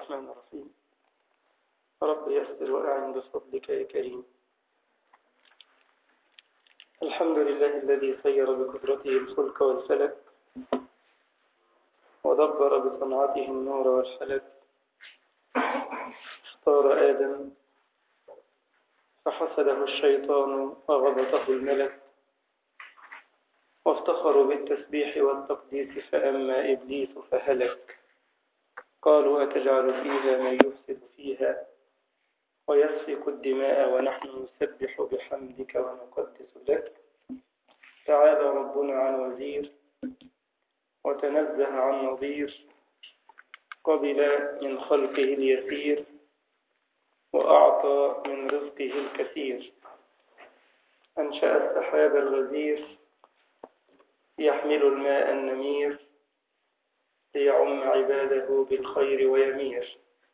الرحمن الرحيم رب يسر وأعن بفضلك يا كريم الحمد لله الذي خير بقدرته الخلق والفلك ودبر بصنعته النور والفلك اختار آدم فحسده الشيطان وغبطه الملك وافتخروا بالتسبيح والتقديس فأما إبليس فهلك قالوا أتجعل فيها من يفسد فيها ويسفك الدماء ونحن نسبح بحمدك ونقدس لك تعالى ربنا عن وزير وتنزه عن نظير قبل من خلقه اليسير وأعطى من رزقه الكثير أنشأ السحاب الغزير يحمل الماء النمير ليعم عباده بالخير ويمير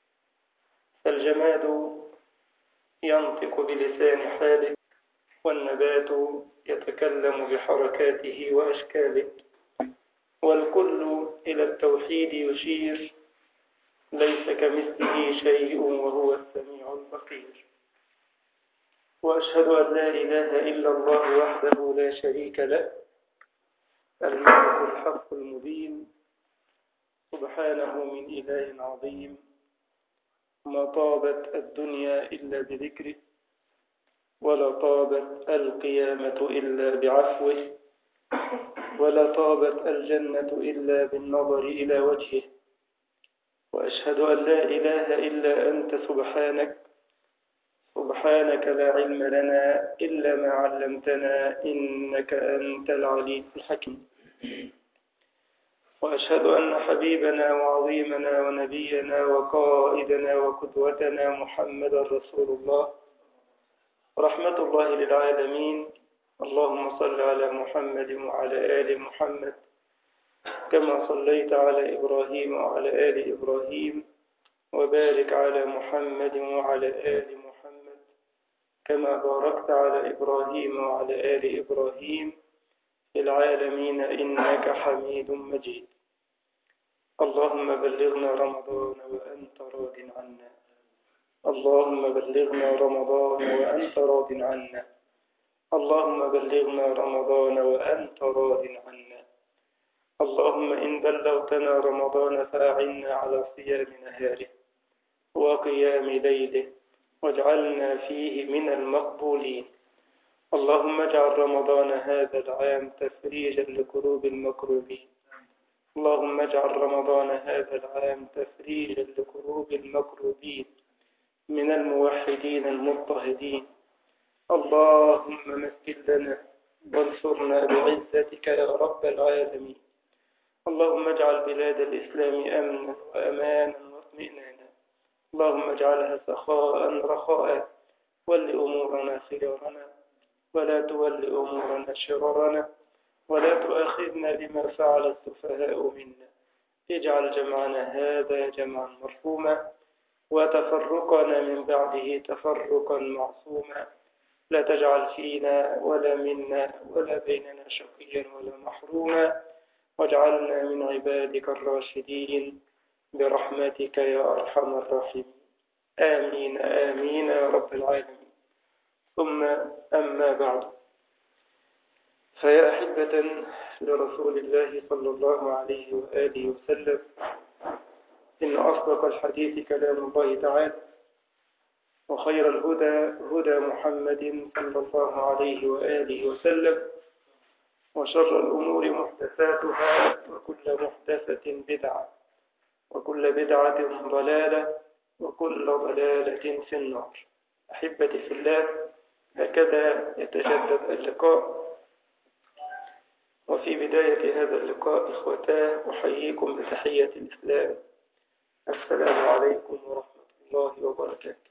فالجماد ينطق بلسان حاله والنبات يتكلم بحركاته وأشكاله والكل إلى التوحيد يشير ليس كمثله شيء وهو السميع البصير وأشهد أن لا إله إلا الله وحده لا شريك له الملك الحق المبين سبحانه من إله عظيم ما طابت الدنيا إلا بذكره ولا طابت القيامة إلا بعفوه ولا طابت الجنة إلا بالنظر إلى وجهه وأشهد أن لا إله إلا أنت سبحانك سبحانك لا علم لنا إلا ما علمتنا إنك أنت العليم الحكيم وأشهد أن حبيبنا وعظيمنا ونبينا وقائدنا وقدوتنا محمد رسول الله رحمة الله للعالمين اللهم صل على محمد وعلى آل محمد كما صليت على إبراهيم وعلى آل إبراهيم وبارك على محمد وعلى آل محمد كما باركت على إبراهيم وعلى آل إبراهيم في العالمين إنك حميد مجيد اللهم بلغنا رمضان وأنت راض عنا اللهم بلغنا رمضان وأنت راض عنا اللهم بلغنا رمضان وأنت راض عنا اللهم إن بلغتنا رمضان فأعنا على صيام نهاره وقيام ليله واجعلنا فيه من المقبولين اللهم اجعل رمضان هذا العام تفريجا لكروب المكروبين اللهم اجعل رمضان هذا العام تفريجا لكروب المكروبين من الموحدين المضطهدين اللهم مثل لنا وانصرنا بعزتك يا رب العالمين اللهم اجعل بلاد الإسلام أمنا وأمانا واطمئنانا اللهم اجعلها سخاء رخاء ول أمورنا خيارنا ولا تول أمورنا شرارنا ولا تؤاخذنا بما فعل السفهاء منا اجعل جمعنا هذا جمعا مرحوما وتفرقنا من بعده تفرقا معصوما لا تجعل فينا ولا منا ولا بيننا شقيا ولا محروما واجعلنا من عبادك الراشدين برحمتك يا أرحم الراحمين آمين آمين يا رب العالمين ثم أما بعد فيا أحبة لرسول الله صلى الله عليه وآله وسلم إن أصدق الحديث كلام الله تعالى وخير الهدى هدى محمد صلى الله عليه وآله وسلم وشر الأمور محدثاتها وكل محدثة بدعة وكل بدعة ضلالة وكل ضلالة في النار أحبتي في الله هكذا يتجدد اللقاء وفي بداية هذا اللقاء إخوتاه أحييكم بتحية الإسلام السلام عليكم ورحمة الله وبركاته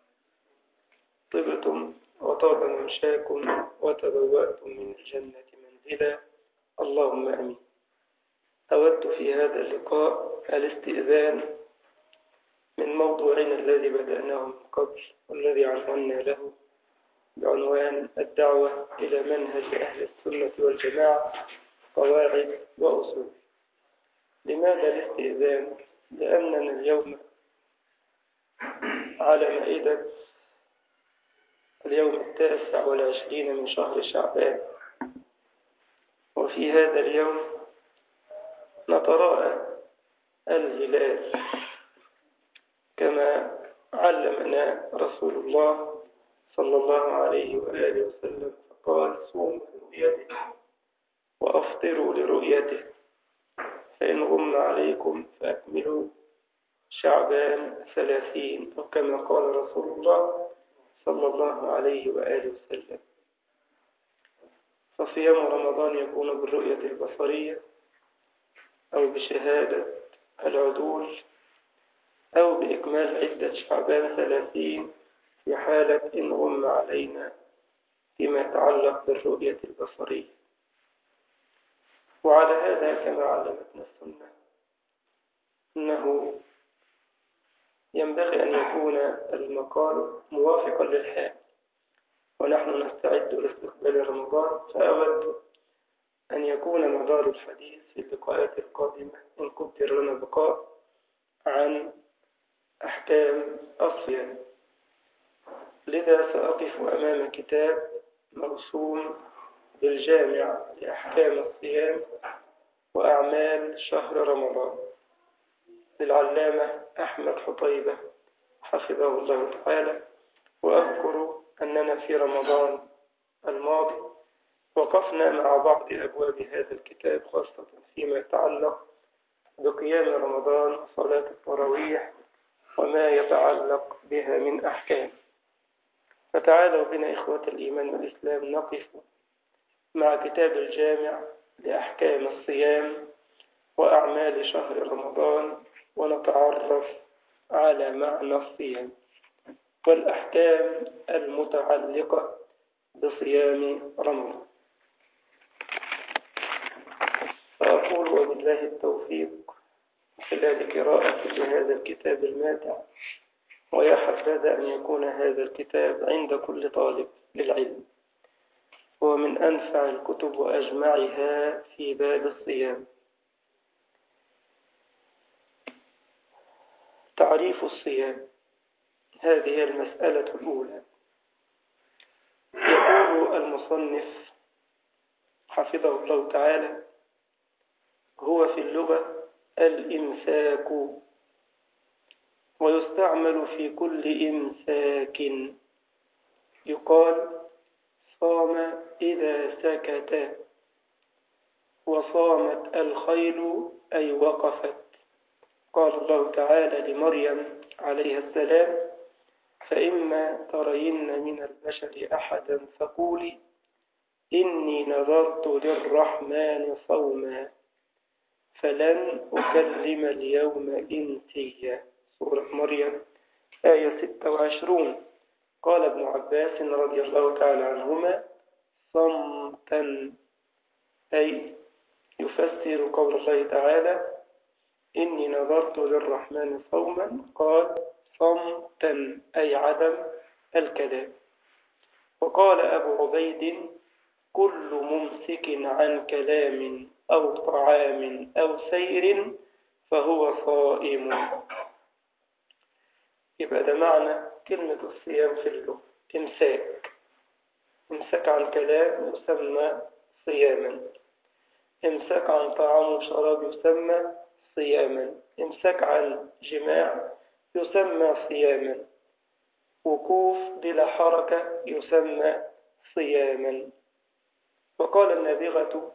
طبتم وطاب ممشاكم وتبوأتم من الجنة منزلا اللهم أمين أود في هذا اللقاء الاستئذان من موضوعنا الذي بدأناه من قبل والذي عنونا له بعنوان الدعوة إلى منهج أهل السنة والجماعة قواعد وأصول لماذا الاستئذان؟ لأننا اليوم على مائدة اليوم التاسع والعشرين من شهر شعبان وفي هذا اليوم نتراءى الهلال كما علمنا رسول الله صلى الله عليه وآله وسلم فقال صوموا لرؤيته وأفطروا لرؤيته فإن غم عليكم فأكملوا شعبان ثلاثين أو كما قال رسول الله صلى الله عليه وآله وسلم فصيام رمضان يكون بالرؤية البصرية أو بشهادة العدول أو بإكمال عدة شعبان ثلاثين في حالة إن غم علينا فيما يتعلق بالرؤية البصرية وعلى هذا كما علمتنا السنة أنه ينبغي أن يكون المقال موافقا للحال ونحن نستعد لاستقبال رمضان فأود أن يكون مدار الحديث في اللقاءات القادمة إن قدر لنا بقاء عن أحكام الصيام لذا سأقف أمام كتاب موسوم بالجامع لأحكام الصيام وأعمال شهر رمضان للعلامة أحمد حطيبة حفظه الله تعالى وأذكر أننا في رمضان الماضي وقفنا مع بعض أبواب هذا الكتاب خاصة فيما يتعلق بقيام رمضان وصلاة التراويح وما يتعلق بها من أحكام فتعالوا بنا إخوة الإيمان والإسلام نقف مع كتاب الجامع لأحكام الصيام وأعمال شهر رمضان ونتعرف على معنى الصيام والأحكام المتعلقة بصيام رمضان فأقول وبالله التوفيق خلال قراءة لهذا الكتاب الماتع ويا حبذا أن يكون هذا الكتاب عند كل طالب للعلم هو من أنفع الكتب وأجمعها في باب الصيام تعريف الصيام هذه المسألة الأولى يقول المصنف حفظه الله تعالى هو في اللغة الإمساك ويستعمل في كل إمساك يقال صام إذا سكت وصامت الخيل أي وقفت قال الله تعالى لمريم عليها السلام فإما ترين من البشر أحدا فقولي إني نذرت للرحمن صوما فلن أكلم اليوم إنسيا سورة مريم آية 26 قال ابن عباس رضي الله تعالى عنهما صمتا أي يفسر قول الله تعالى إني نظرت للرحمن صوما قال صمتا أي عدم الكلام وقال أبو عبيد كل ممسك عن كلام أو طعام أو سير فهو صائم يبقى ده معنى كلمة الصيام في اللغة إمساك إمساك عن كلام يسمى صياما إمساك عن طعام وشراب يسمى صياما إمساك عن جماع يسمى صياما وقوف بلا حركة يسمى صياما وقال النابغة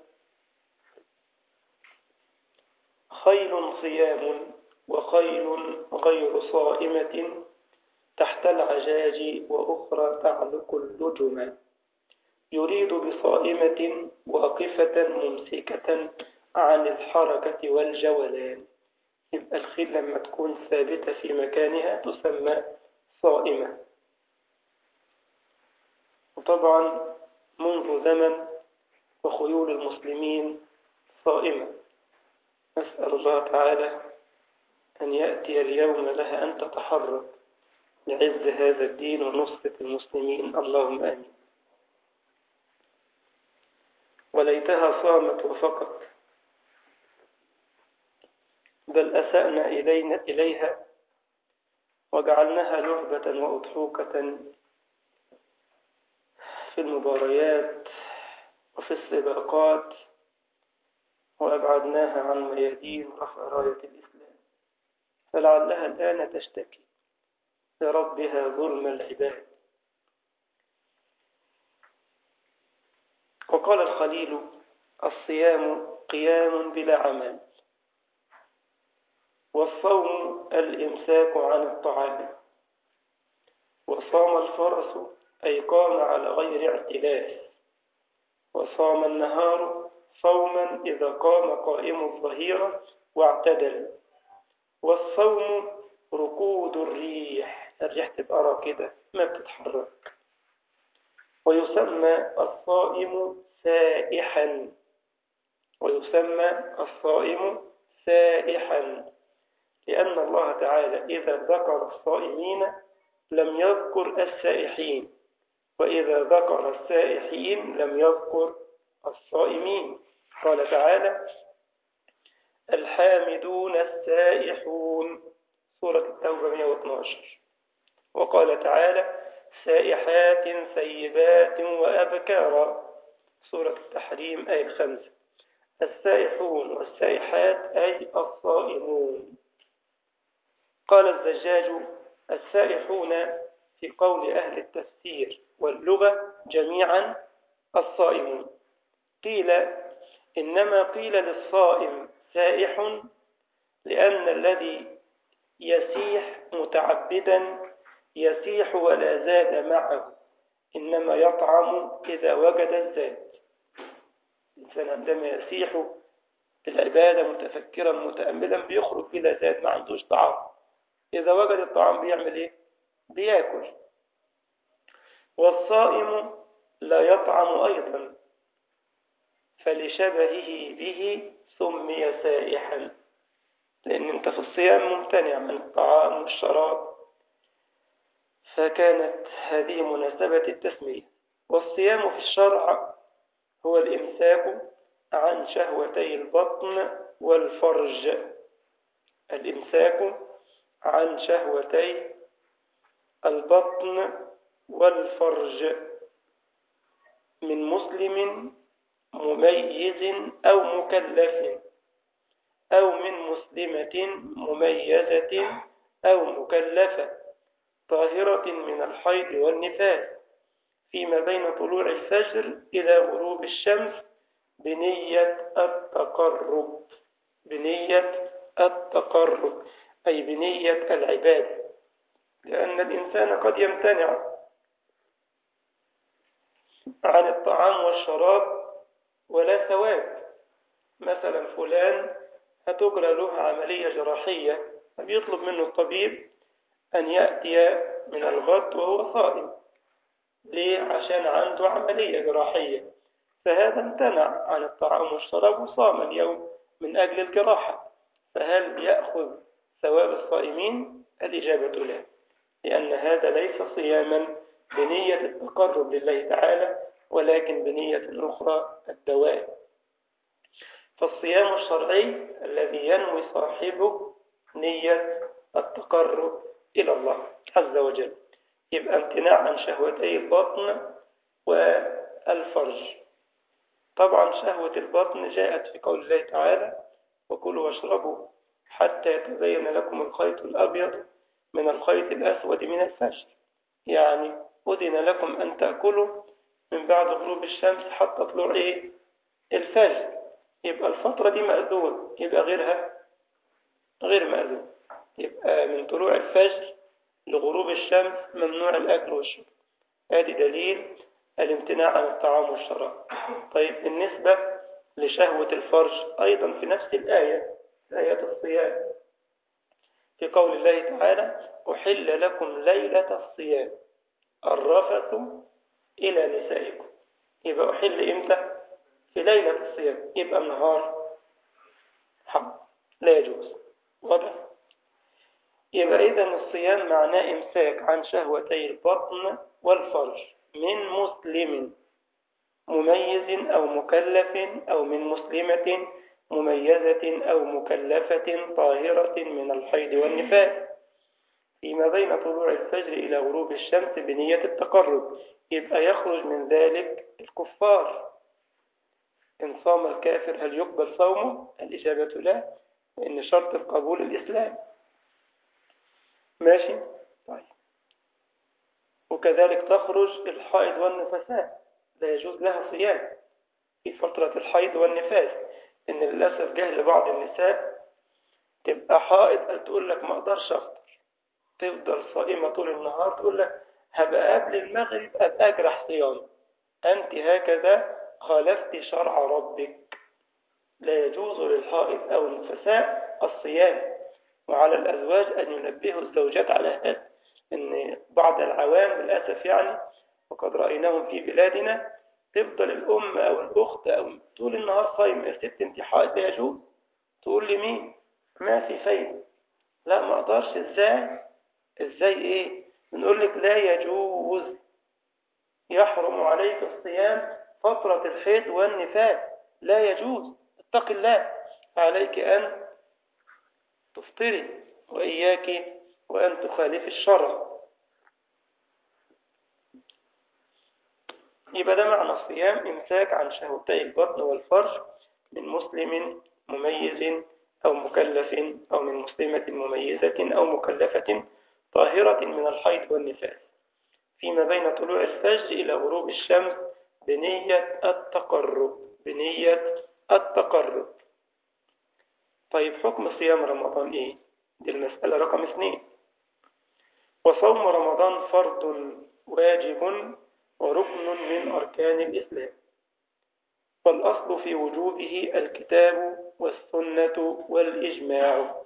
خيل صيام وخيل غير صائمة تحت العجاج وأخرى تعلق اللجم يريد بصائمة واقفة ممسكة عن الحركة والجولان يبقى الخيل لما تكون ثابتة في مكانها تسمى صائمة وطبعا منذ زمن وخيول المسلمين صائمة نسأل الله تعالى أن يأتي اليوم لها أن تتحرك لعز هذا الدين ونصرة المسلمين اللهم آمين وليتها صامت وفقط بل أسأنا إلينا إليها وجعلناها لعبة وأضحوكة في المباريات وفي السباقات وأبعدناها عن ميادين رفع راية الإسلام فلعلها الآن تشتكي لربها ظلم العباد وقال الخليل الصيام قيام بلا عمل والصوم الإمساك عن الطعام وصام الفرس أي قام على غير اعتلاف وصام النهار صوما إذا قام قائم الظهيرة واعتدل والصوم ركود الريح الريح تبقى راكدة ما بتتحرك ويسمى الصائم سائحا ويسمى الصائم سائحا لأن الله تعالى إذا ذكر الصائمين لم يذكر السائحين وإذا ذكر السائحين لم يذكر الصائمين قال تعالى الحامدون السائحون سورة التوبة 112 وقال تعالى سائحات سيبات وأبكارا سورة التحريم آية 5 السائحون والسائحات أي الصائمون قال الزجاج السائحون في قول أهل التفسير واللغة جميعا الصائمون قيل إنما قيل للصائم سائح لأن الذي يسيح متعبدا يسيح ولا زاد معه إنما يطعم إذا وجد الزاد الإنسان عندما يسيح العبادة متفكرا متأملا بيخرج بلا زاد ما عندوش طعام إذا وجد الطعام بيعمل إيه؟ بياكل والصائم لا يطعم أيضا فلشبهه به سمي سائحا لأن أنت في الصيام ممتنع من الطعام والشراب فكانت هذه مناسبة التسمية والصيام في الشرع هو الإمساك عن شهوتي البطن والفرج الإمساك عن شهوتي البطن والفرج من مسلم مميز أو مكلف أو من مسلمة مميزة أو مكلفة طاهرة من الحيض والنفاس فيما بين طلوع الفجر إلى غروب الشمس بنية التقرب بنية التقرب أي بنية العبادة لأن الإنسان قد يمتنع عن الطعام والشراب ولا ثواب مثلا فلان هتجرى له عملية جراحية فبيطلب منه الطبيب أن يأتي من الغد وهو صائم ليه؟ عشان عنده عملية جراحية فهذا امتنع عن الطعام والشراب وصام اليوم من أجل الجراحة فهل يأخذ ثواب الصائمين؟ الإجابة لا لأن هذا ليس صياما بنية التقرب لله تعالى ولكن بنية أخرى الدواء فالصيام الشرعي الذي ينوي صاحبه نية التقرب إلى الله عز وجل يبقى امتناع عن شهوتي البطن والفرج طبعا شهوة البطن جاءت في قول الله تعالى وكلوا واشربوا حتى يتبين لكم الخيط الأبيض من الخيط الأسود من الفجر يعني أذن لكم أن تأكلوا من بعد غروب الشمس حتى طلوع إيه؟ الفجر يبقى الفترة دي مأذون يبقى غيرها غير مأذون يبقى من طلوع الفجر لغروب الشمس ممنوع الأكل والشرب ادي دليل الامتناع عن الطعام والشراب طيب بالنسبة لشهوة الفرج أيضا في نفس الآية آية الصيام في قول الله تعالى أحل لكم ليلة الصيام الرفث إلى نسائكم يبقى أحل إمتى في ليلة الصيام يبقى النهار حرام لا يجوز واضح يبقى إذا الصيام معناه إمساك عن شهوتي البطن والفرج من مسلم مميز أو مكلف أو من مسلمة مميزة أو مكلفة طاهرة من الحيض والنفاس فيما بين طلوع الفجر إلى غروب الشمس بنية التقرب يبقى يخرج من ذلك الكفار إن صام الكافر هل يقبل صومه؟ الإجابة لا لأن شرط القبول الإسلام ماشي؟ طيب وكذلك تخرج الحائض والنفساء لا يجوز لها صيام في فترة الحيض والنفاس إن للأسف جهل بعض النساء تبقى حائض تقول لك ما أقدرش أفطر تفضل صائمة طول النهار تقول لك هبقى قبل المغرب أبقى أجرح صيام أنت هكذا خالفت شرع ربك لا يجوز للحائض أو النفساء الصيام وعلى الأزواج أن ينبهوا الزوجات على هذا أن بعض العوام للأسف يعني وقد رأيناهم في بلادنا تفضل الأم أو الأخت أو طول النهار صايمة يا ست أنت حائض لا يجوز تقول لي مين ما في فايدة لا ما أقدرش إزاي إزاي إيه بنقول لك لا يجوز يحرم عليك الصيام فترة الحيض والنفاس لا يجوز اتق الله عليك أن تفطري وإياك وأن تخالف الشرع يبقى ده معنى الصيام إمساك عن شهوتي البطن والفرج من مسلم مميز أو مكلف أو من مسلمة مميزة أو مكلفة طاهرة من الحيض والنفاس فيما بين طلوع الفجر إلى غروب الشمس بنية التقرب بنية التقرب طيب حكم صيام رمضان إيه؟ دي المسألة رقم اثنين وصوم رمضان فرض واجب وركن من أركان الإسلام والأصل في وجوبه الكتاب والسنة والإجماع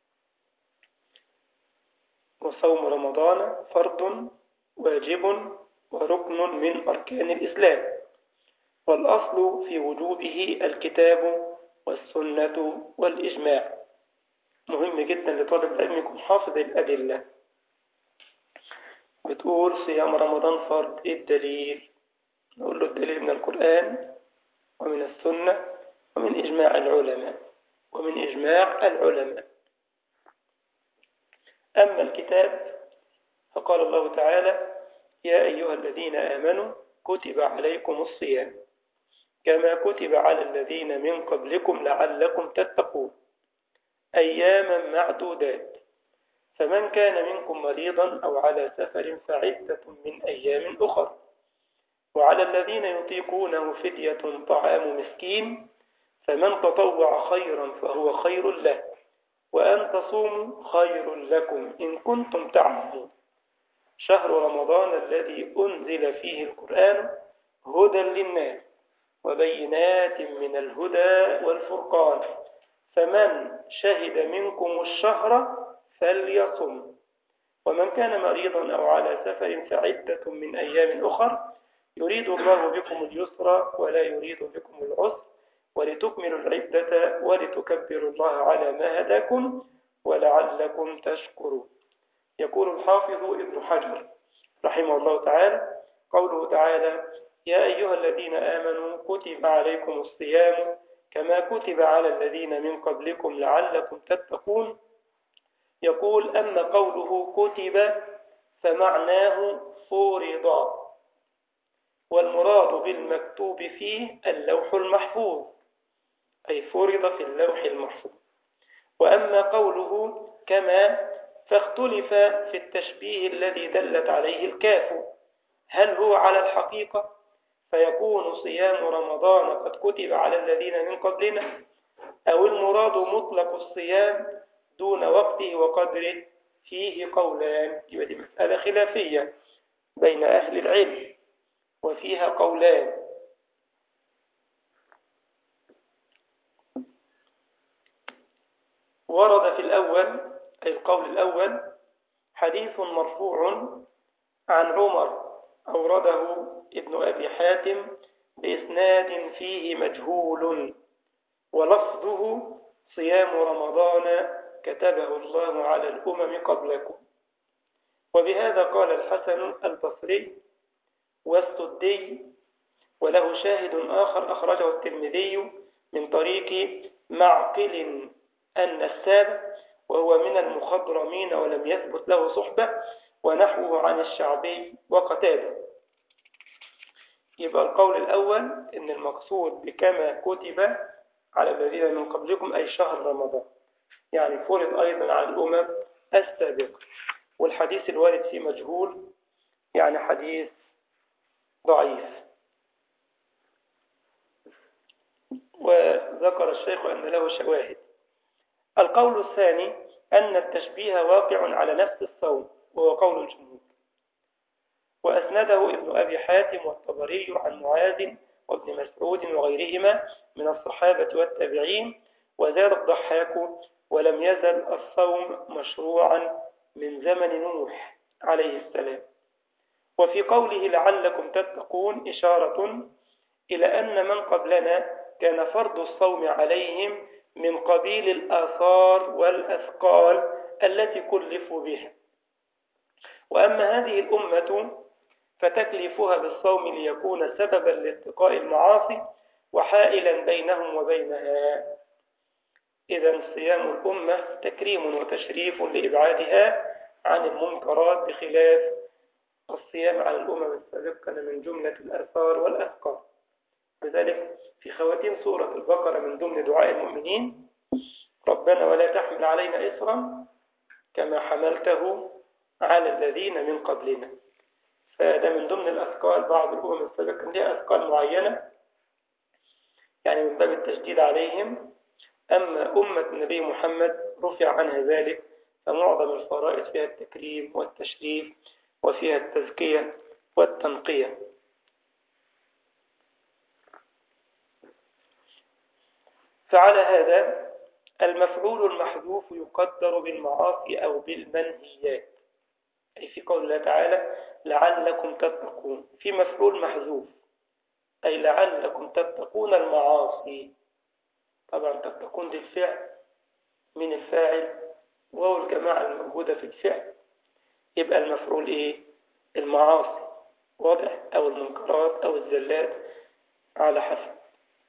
وصوم رمضان فرض واجب وركن من أركان الإسلام والأصل في وجوبه الكتاب والسنة والإجماع مهم جدا لطالب العلم يكون حافظ الأدلة بتقول صيام رمضان فرض إيه الدليل نقول له الدليل من القرآن ومن السنة ومن إجماع العلماء ومن إجماع العلماء أما الكتاب فقال الله تعالى يا أيها الذين آمنوا كتب عليكم الصيام كما كتب على الذين من قبلكم لعلكم تتقون أياما معدودات فمن كان منكم مريضا أو على سفر فعدة من أيام أخر وعلى الذين يطيقونه فدية طعام مسكين فمن تطوع خيرا فهو خير له وأن تصوموا خير لكم إن كنتم تعلمون شهر رمضان الذي أنزل فيه القرآن هدى للناس وبينات من الهدى والفرقان فمن شهد منكم الشهر فليصم ومن كان مريضا أو على سفر فعدة من أيام أخر يريد الله بكم اليسر ولا يريد بكم العسر ولتكملوا العدة ولتكبروا الله على ما هداكم ولعلكم تشكرون يقول الحافظ ابن حجر رحمه الله تعالى قوله تعالى يا أيها الذين آمنوا كتب عليكم الصيام كما كتب على الذين من قبلكم لعلكم تتقون يقول أما قوله كتب فمعناه فرض والمراد بالمكتوب فيه اللوح المحفوظ أي فرض في اللوح المحفوظ وأما قوله كما فاختلف في التشبيه الذي دلت عليه الكاف هل هو على الحقيقة فيكون صيام رمضان قد كتب على الذين من قبلنا أو المراد مطلق الصيام دون وقته وقدره فيه قولان يبقى دي مسألة خلافية بين أهل العلم وفيها قولان ورد في الأول أي القول الأول حديث مرفوع عن عمر أورده ابن أبي حاتم بإسناد فيه مجهول ولفظه صيام رمضان كتبه الله على الأمم قبلكم وبهذا قال الحسن البصري والسدي وله شاهد آخر أخرجه الترمذي من طريق معقل النساب وهو من المخضرمين ولم يثبت له صحبة ونحوه عن الشعبي وقتاده يبقى القول الأول إن المقصود بكما كتب على الذين من قبلكم أي شهر رمضان يعني فرض أيضا على الأمم السابقة والحديث الوارد فيه مجهول يعني حديث ضعيف وذكر الشيخ أن له شواهد القول الثاني أن التشبيه واقع على نفس الصوم وهو قول الجمهور وأسنده ابن أبي حاتم والطبري عن معاذ وابن مسعود وغيرهما من الصحابة والتابعين وزاد الضحاك ولم يزل الصوم مشروعا من زمن نوح عليه السلام وفي قوله لعلكم تتقون إشارة إلى أن من قبلنا كان فرض الصوم عليهم من قبيل الآثار والأثقال التي كلفوا بها وأما هذه الأمة فتكليفها بالصوم ليكون سببا لاتقاء المعاصي وحائلا بينهم وبينها إذا صيام الأمة تكريم وتشريف لإبعادها عن المنكرات بخلاف الصيام على الأمم السابقة من جملة الآثار والأثقال لذلك في خواتيم سورة البقرة من ضمن دعاء المؤمنين ربنا ولا تحمل علينا إصرا كما حملته على الذين من قبلنا فده من ضمن الأثقال بعض الأمم السابقة لها أثقال معينة يعني من باب التشديد عليهم أما أمة النبي محمد رفع عنها ذلك فمعظم الفرائض فيها التكريم والتشريف وفيها التزكية والتنقية فعلى هذا المفعول المحذوف يقدر بالمعاصي أو بالمنهيات أي في قول الله تعالى لعلكم تتقون في مفعول محذوف أي لعلكم تتقون المعاصي طبعا تتقون دي الفعل من الفاعل وهو الجماعة الموجودة في الفعل يبقى المفعول إيه المعاصي واضح أو المنكرات أو الزلات على حسب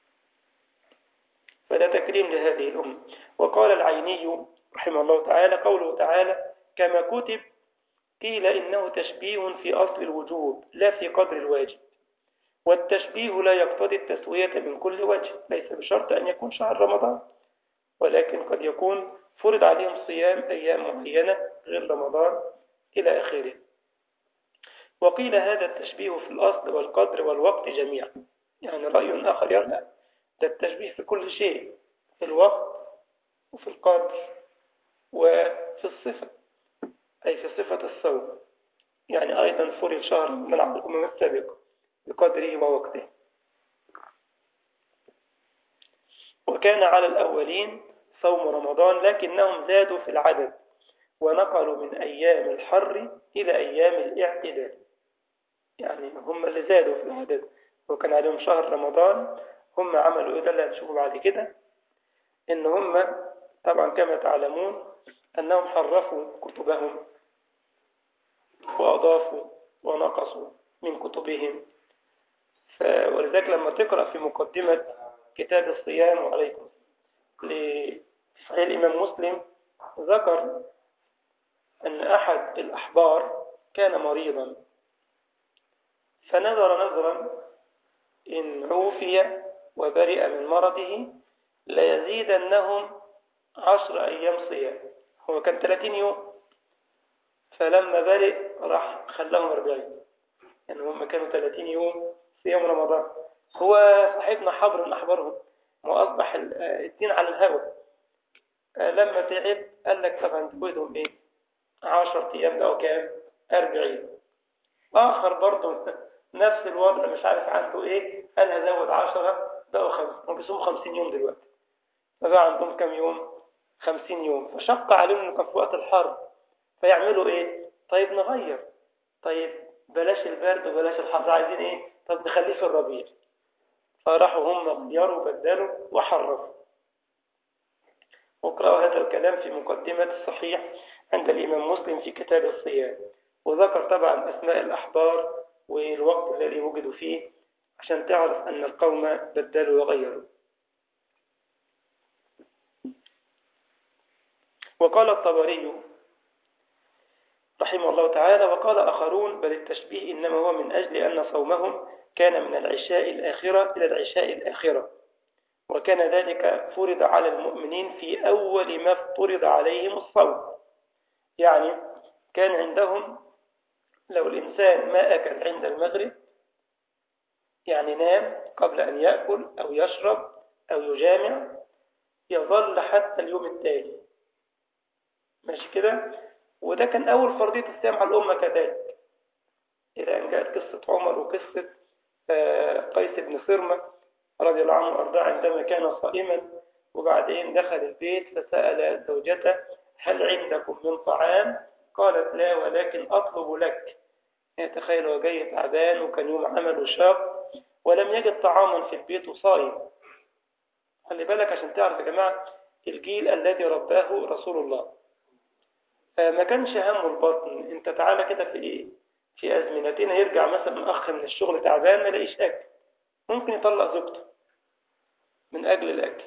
فده تكريم لهذه الأمة وقال العيني رحمه الله تعالى قوله تعالى كما كتب قيل إنه تشبيه في أصل الوجوب لا في قدر الواجب والتشبيه لا يقتضي التسوية من كل وجه ليس بشرط أن يكون شهر رمضان ولكن قد يكون فرض عليهم صيام أيام معينة غير رمضان إلى آخره وقيل هذا التشبيه في الأصل والقدر والوقت جميعا يعني رأي آخر يرى ده التشبيه في كل شيء في الوقت وفي القدر وفي الصفة أي في صفة الصوم يعني أيضا فرض شهر من عبد الأمم السابقة بقدره ووقته وكان على الأولين صوم رمضان لكنهم زادوا في العدد ونقلوا من أيام الحر إلى أيام الاعتدال يعني هم اللي زادوا في العدد وكان عليهم شهر رمضان هم عملوا إيه ده اللي هتشوفوا بعد كده إن هم طبعا كما تعلمون أنهم حرفوا كتبهم وأضافوا ونقصوا من كتبهم ولذلك لما تقرأ في مقدمة كتاب الصيام وعليكم لصحيح الإمام مسلم ذكر أن أحد الأحبار كان مريضا فنظر نظرا إن عوفي وبرئ من مرضه ليزيدنهم عشر أيام صيام هو كان 30 يوم فلما برئ راح خلاهم 40 يعني هم كانوا 30 يوم صيام رمضان هو صاحبنا حبر من أحبارهم وأصبح الدين على الهوى لما تعب قال لك طبعا تزودهم ايه 10 ايام ده كام 40 اخر برضه نفس الوضع مش عارف عنده ايه قال هزود 10 بقوا 5 هم بيصوموا 50 يوم دلوقتي فبقى عندهم كام يوم 50 يوم فشق عليهم انه كان في وقت الحر فيعملوا ايه طيب نغير طيب بلاش البرد وبلاش الحر عايزين ايه طب نخليه في الربيع فراحوا هم غيروا وبدلوا وحرفوا واقرأوا هذا الكلام في مقدمة الصحيح عند الإمام مسلم في كتاب الصيام وذكر طبعا أسماء الأحبار والوقت الذي وجدوا فيه عشان تعرف أن القوم بدلوا وغيروا وقال الطبري رحمه الله تعالى وقال آخرون بل التشبيه إنما هو من أجل أن صومهم كان من العشاء الآخرة إلى العشاء الآخرة وكان ذلك فرض على المؤمنين في أول ما افترض عليهم الصوم يعني كان عندهم لو الإنسان ما أكل عند المغرب يعني نام قبل أن يأكل أو يشرب أو يجامع يظل حتى اليوم التالي ماشي كده وده كان أول فرضية الصيام على الأمة كذلك إلى أن جاءت قصة عمر وقصة قيس بن صرمة رضي الله عنه وأرضاه عندما كان صائما وبعدين دخل البيت فسأل زوجته هل عندكم من طعام قالت لا ولكن أطلب لك تخيل هو جاي تعبان وكان يوم عمل وشاق ولم يجد طعاما في البيت وصايم خلي بالك عشان تعرف يا جماعة الجيل الذي رباه رسول الله ما كانش همه البطن انت تعالى كده في ايه في ازمنتنا يرجع مثلا اخ من الشغل تعبان ما يلاقيش اكل ممكن يطلق زوجته من اجل الاكل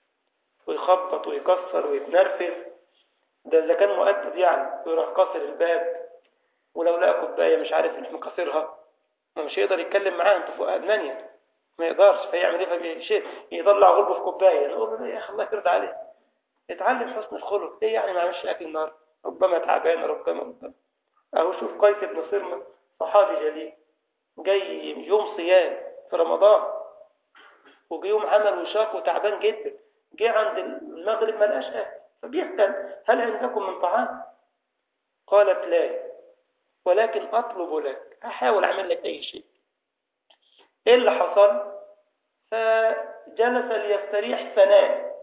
ويخبط ويكسر ويتنرفز ده اذا كان مؤدب يعني يروح كسر الباب ولو لقى كوبايه مش عارف يروح مكسرها ما مش هيقدر يتكلم معاه انت فوق المانيا ما يقدرش فيعمل ايه فبيشيل يطلع غلبه في كوبايه نقول له يا اخي الله يرضى عليك اتعلم حسن الخلق ايه يعني ما عملش اكل النهارده ربما تعبان ربما ربما اهو شوف قيس بن صرمة صحابي جليل جاي يوم صيام في رمضان وجي يوم عمل وشاق وتعبان جدا جه عند المغرب ما لقاش اكل فبيسال هل عندكم من طعام قالت لا ولكن اطلب لك هحاول اعمل لك اي شيء ايه اللي حصل فجلس ليستريح فنام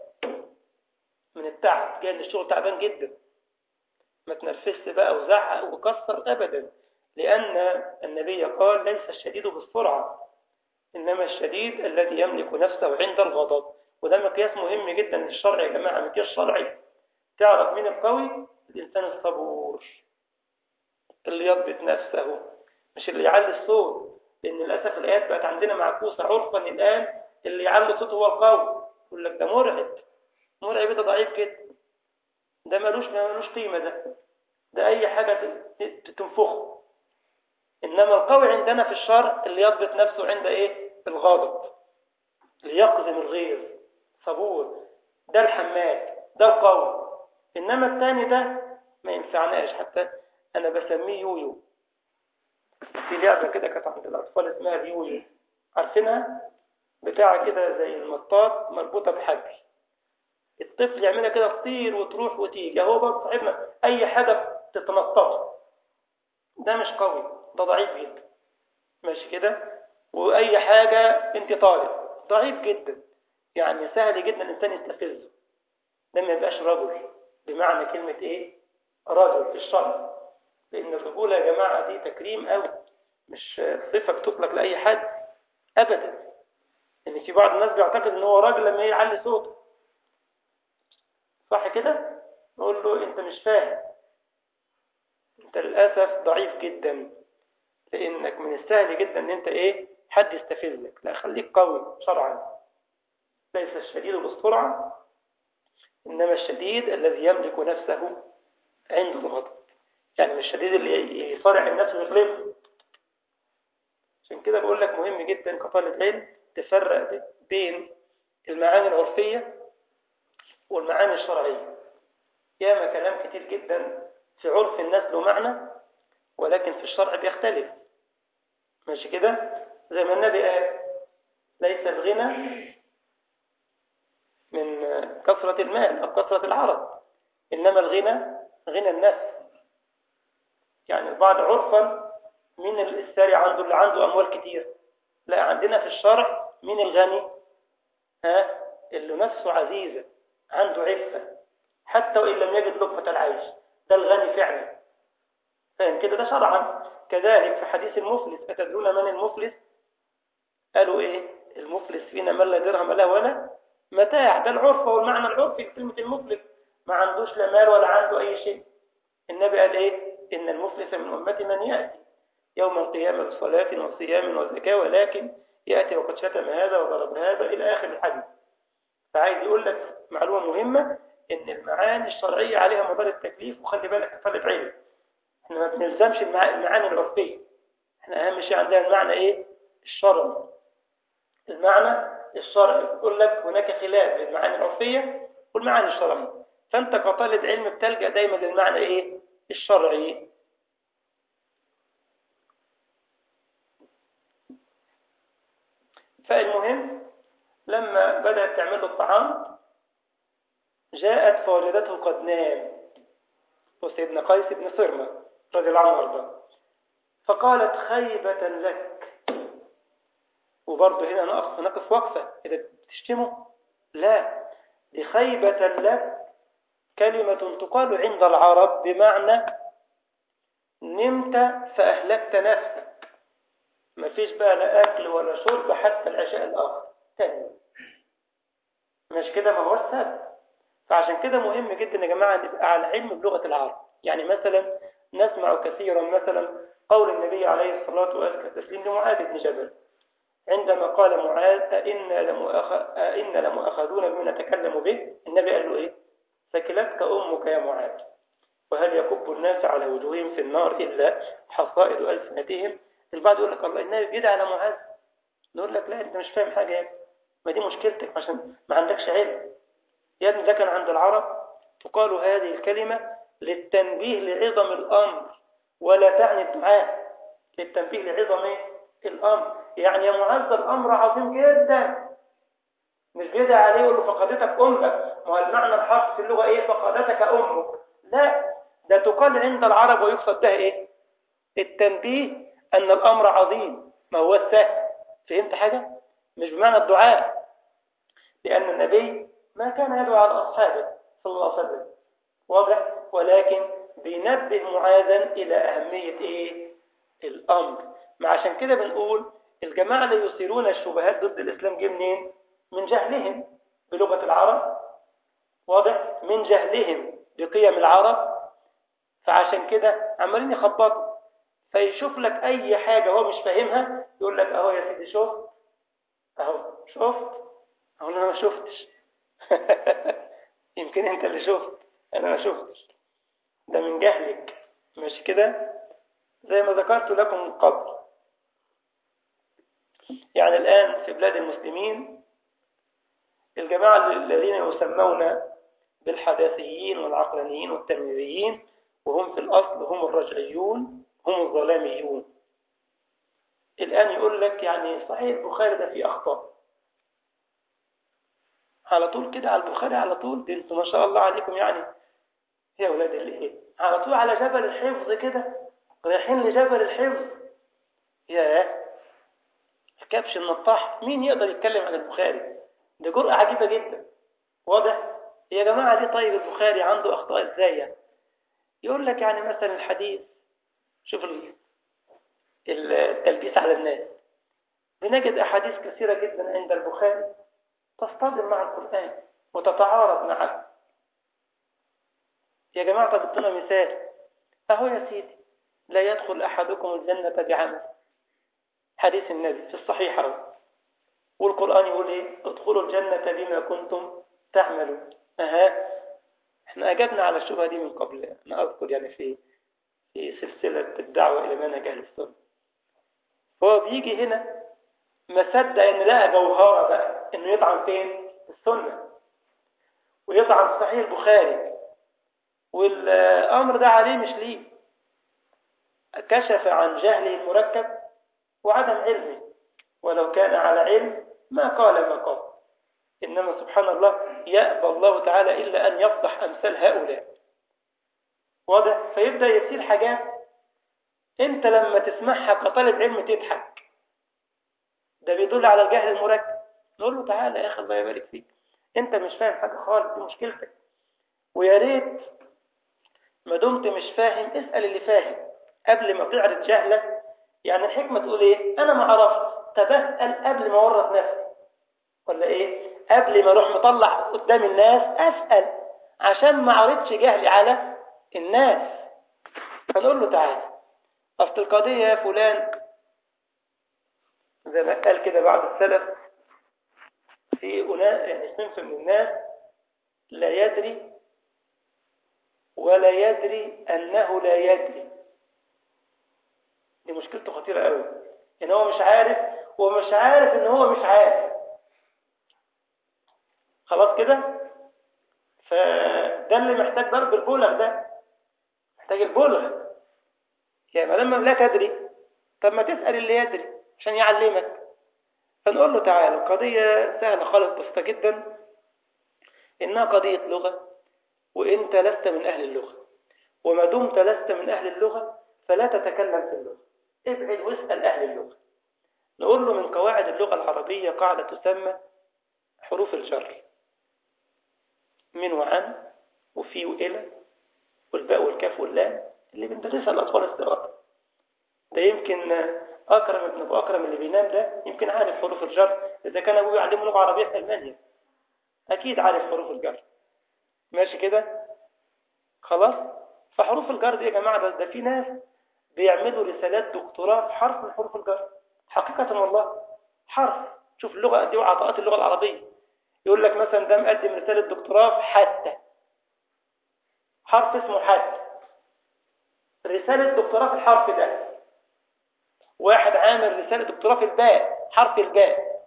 من التعب جاي من الشغل تعبان جدا ما تنرفزش بقى وزعق وكسر ابدا لان النبي قال ليس الشديد بالسرعه انما الشديد الذي يملك نفسه عند الغضب وده مقياس مهم جدا للشرع يا جماعه مقياس شرعي تعرف مين القوي الانسان الصبور اللي يضبط نفسه مش اللي يعلي الصوت لان للاسف الايات بقت عندنا معكوسه عرفا الان اللي يعلي صوته هو القوي يقول لك ده مرعب مرعب ده ضعيف كده ده ملوش ملوش قيمه ده ده اي حاجه تنفخه انما القوي عندنا في الشرع اللي يضبط نفسه عند ايه الغضب اللي يقزم الغيظ صبور ده الحماد ده القوي انما الثاني ده ما ينفعناش حتى انا بسميه يويو في لعبه كده كانت عند الاطفال اسمها اليويو عارفينها بتاعه كده زي المطاط مربوطه بحبل الطفل يعملها كده تطير وتروح وتيجي هو برضه صاحبنا اي حاجه تتنططه ده مش قوي ده ضعيف جدا ماشي كده واي حاجه انت طالب ضعيف جدا يعني سهل جدا الانسان يستفزه ده ما يبقاش رجل بمعنى كلمه ايه رجل في الشرع لان الرجوله يا جماعه دي تكريم قوي مش صفه بتطلق لاي حد ابدا ان في بعض الناس بيعتقد ان هو راجل لما يعلي صوته صح كده نقول له انت مش فاهم انت للاسف ضعيف جدا لانك من السهل جدا ان انت ايه حد يستفزك لا خليك قوي شرعا ليس الشديد بالسرعه انما الشديد الذي يملك نفسه عند الغضب يعني مش الشديد اللي يصارع الناس ويغلبه عشان كده بقول لك مهم جدا كطالب علم تفرق بين المعاني العرفيه والمعاني الشرعية ياما كلام كتير جدا في عرف الناس له معنى ولكن في الشرع بيختلف ماشي كده زي ما النبي قال ليس الغنى من كثرة المال أو كثرة العرض إنما الغنى غنى النفس يعني البعض عرفا من الساري عنده اللي عنده أموال كتير لا عندنا في الشرع من الغني ها اللي نفسه عزيزة عنده عفة حتى وإن لم يجد لقمة العيش ده الغني فعلا فاهم كده ده شرعا كذلك في حديث المفلس أتدرون من المفلس قالوا إيه المفلس فينا من لا درهم له ولا متاع ده العرف والمعنى العرفي في كلمة المفلس ما عندوش لا مال ولا عنده أي شيء النبي قال إيه إن المفلس من أمتي من يأتي يوم القيامة بصلاة وصيام وزكاة ولكن يأتي وقد شتم هذا وضرب هذا إلى آخر الحديث فعايز يقول لك معلومة مهمة ان المعاني الشرعية عليها مدار التكليف وخلي بالك طالب علم احنا ما بنلزمش المع- المعاني العرفية احنا اهم شيء عندنا المعنى ايه الشرعي المعنى الشرعي يقول لك هناك خلاف بين المعاني العرفية والمعاني الشرعية فانت كطالب علم بتلجأ دايما للمعنى ايه الشرعي فالمهم لما بدأت تعمل له الطعام جاءت فوجدته قد نام وسيدنا قيس بن صرمة رضي الله عنه وارضاه فقالت خيبة لك وبرضه هنا نقف نقف وقفة إذا بتشتمه لا دي خيبة لك كلمة تقال عند العرب بمعنى نمت فأهلكت نفسك مفيش بقى لا أكل ولا شرب حتى العشاء الآخر تاني مش كده ما هو السبب فعشان كده مهم جدا يا جماعة نبقى على علم بلغة العرب يعني مثلا نسمع كثيرا مثلا قول النبي عليه الصلاة والتسليم لمعاذ بن جبل عندما قال معاذ أئنا لمؤخ... أئنا لمؤاخذون بما نتكلم به النبي قال له إيه ثكلتك أمك يا معاذ وهل يكب الناس على وجوههم في النار إلا حصائد ألسنتهم البعض يقول لك الله النبي بيدعى على معاذ نقول لك لا أنت مش فاهم حاجة يا ابني ما دي مشكلتك عشان ما عندكش علم يا ابني ده كان عند العرب تقال هذه الكلمة للتنبيه لعظم الأمر ولا تعني الدعاء للتنبيه لعظم إيه؟ الأمر يعني يا معاذ الأمر عظيم جدا مش بيدعي عليه يقول له فقدتك أمك ما هو المعنى الحرف في اللغة إيه فقدتك أمك لا ده تقال عند العرب ويقصد بها إيه التنبيه أن الأمر عظيم ما هو السهل فهمت حاجة مش بمعنى الدعاء لأن النبي ما كان يدعو على أصحابه صلى الله عليه وسلم واضح ولكن بينبه معاذا إلى أهمية إيه الأمر ما عشان كده بنقول الجماعة اللي يثيرون الشبهات ضد الإسلام جه منين من جهلهم بلغة العرب واضح من جهلهم بقيم العرب فعشان كده عمالين يخبطوا فيشوف لك أي حاجة هو مش فاهمها يقول لك أهو يا سيدي شفت أهو شفت أهو أنا ما شفتش يمكن أنت اللي شفت أنا ما شفتش ده من جهلك مش كده زي ما ذكرت لكم من قبل يعني الآن في بلاد المسلمين الجماعة الذين يسمون بالحداثيين والعقلانيين والترمذيين وهم في الأصل هم الرجعيون هم الظلاميون الآن يقول لك يعني صحيح البخاري ده فيه أخطاء على طول كده على البخاري على طول دي انتوا ما شاء الله عليكم يعني يا أولاد الايه على طول على جبل الحفظ كده رايحين لجبل الحفظ ياه الكبش النطاح مين يقدر يتكلم عن البخاري ده جرأة عجيبة جدا واضح يا جماعة ليه طيب البخاري عنده أخطاء ازاي يعني يقول لك يعني مثلا الحديث شوف التلبيس على الناس بنجد أحاديث كثيرة جدا عند البخاري تصطدم مع القرآن وتتعارض معه يا جماعة طب ادونا مثال أهو يا سيدي لا يدخل أحدكم الجنة بعمل حديث النبي في الصحيح أهو والقرآن يقول إيه ادخلوا الجنة بما كنتم تعملون أها احنا أجبنا على الشبهة دي من قبل أنا أذكر يعني في في سلسلة الدعوة إلى منهج أهل السنة هو بيجي هنا ما صدق إن لقى جوهرة بقى إنه يطعن فين؟ السنة ويطعن في صحيح البخاري والأمر ده عليه مش ليه كشف عن جهله المركب وعدم علمه ولو كان على علم ما قال ما قال إنما سبحان الله يأبى الله تعالى إلا أن يفضح أمثال هؤلاء واضح فيبدأ يصير حاجات أنت لما تسمعها كطالب علم تضحك ده بيدل على الجهل المركب نقول له تعالى يا أخي الله يبارك فيك أنت مش فاهم حاجة خالص دي مشكلتك ويا ريت ما دمت مش فاهم اسأل اللي فاهم قبل ما تعرض جهلك يعني الحكمة تقول ايه انا ما عرفت طب اسأل قبل ما اورط نفسي ولا ايه قبل ما اروح مطلع قدام الناس اسأل عشان ما اعرضش جهلي على الناس فنقول له تعالى اصل القضية يا فلان زي ما قال كده بعض السلف في أناس يعني صنف من الناس لا يدري ولا يدري أنه لا يدري دي مشكلته خطيرة قوي إن هو مش عارف ومش عارف إن هو مش عارف خلاص كده فده اللي محتاج ضرب البلغ ده محتاج البلغ يعني ما دام لا تدري طب ما تسأل اللي يدري عشان يعلمك فنقول له تعالى قضية سهلة خالص بسيطة جدا إنها قضية لغة وإنت لست من أهل اللغة وما دمت لست من أهل اللغة فلا تتكلم في اللغة ابعد واسأل أهل اللغة نقول له من قواعد اللغة العربية قاعدة تسمى حروف الجر من وعن وفي وإلى والباء والكاف واللام اللي بندرسها الأطفال الصغار ده يمكن أكرم ابن أبو أكرم اللي بينام ده يمكن عارف حروف الجر إذا كان أبوه يعلمه لغة عربية في ألمانيا أكيد عارف حروف الجر ماشي كده خلاص فحروف الجر دي يا جماعة ده, ده في ناس بيعملوا رسالات دكتوراه في حرف من حروف الجر حقيقة والله حرف شوف اللغة قد ايه وعطاءات اللغة العربية يقول لك مثلا ده مقدم رسالة دكتوراه في حتى حرف اسمه حتى رسالة دكتوراه في الحرف ده واحد عامل رسالة دكتوراه في الباء حرف الباء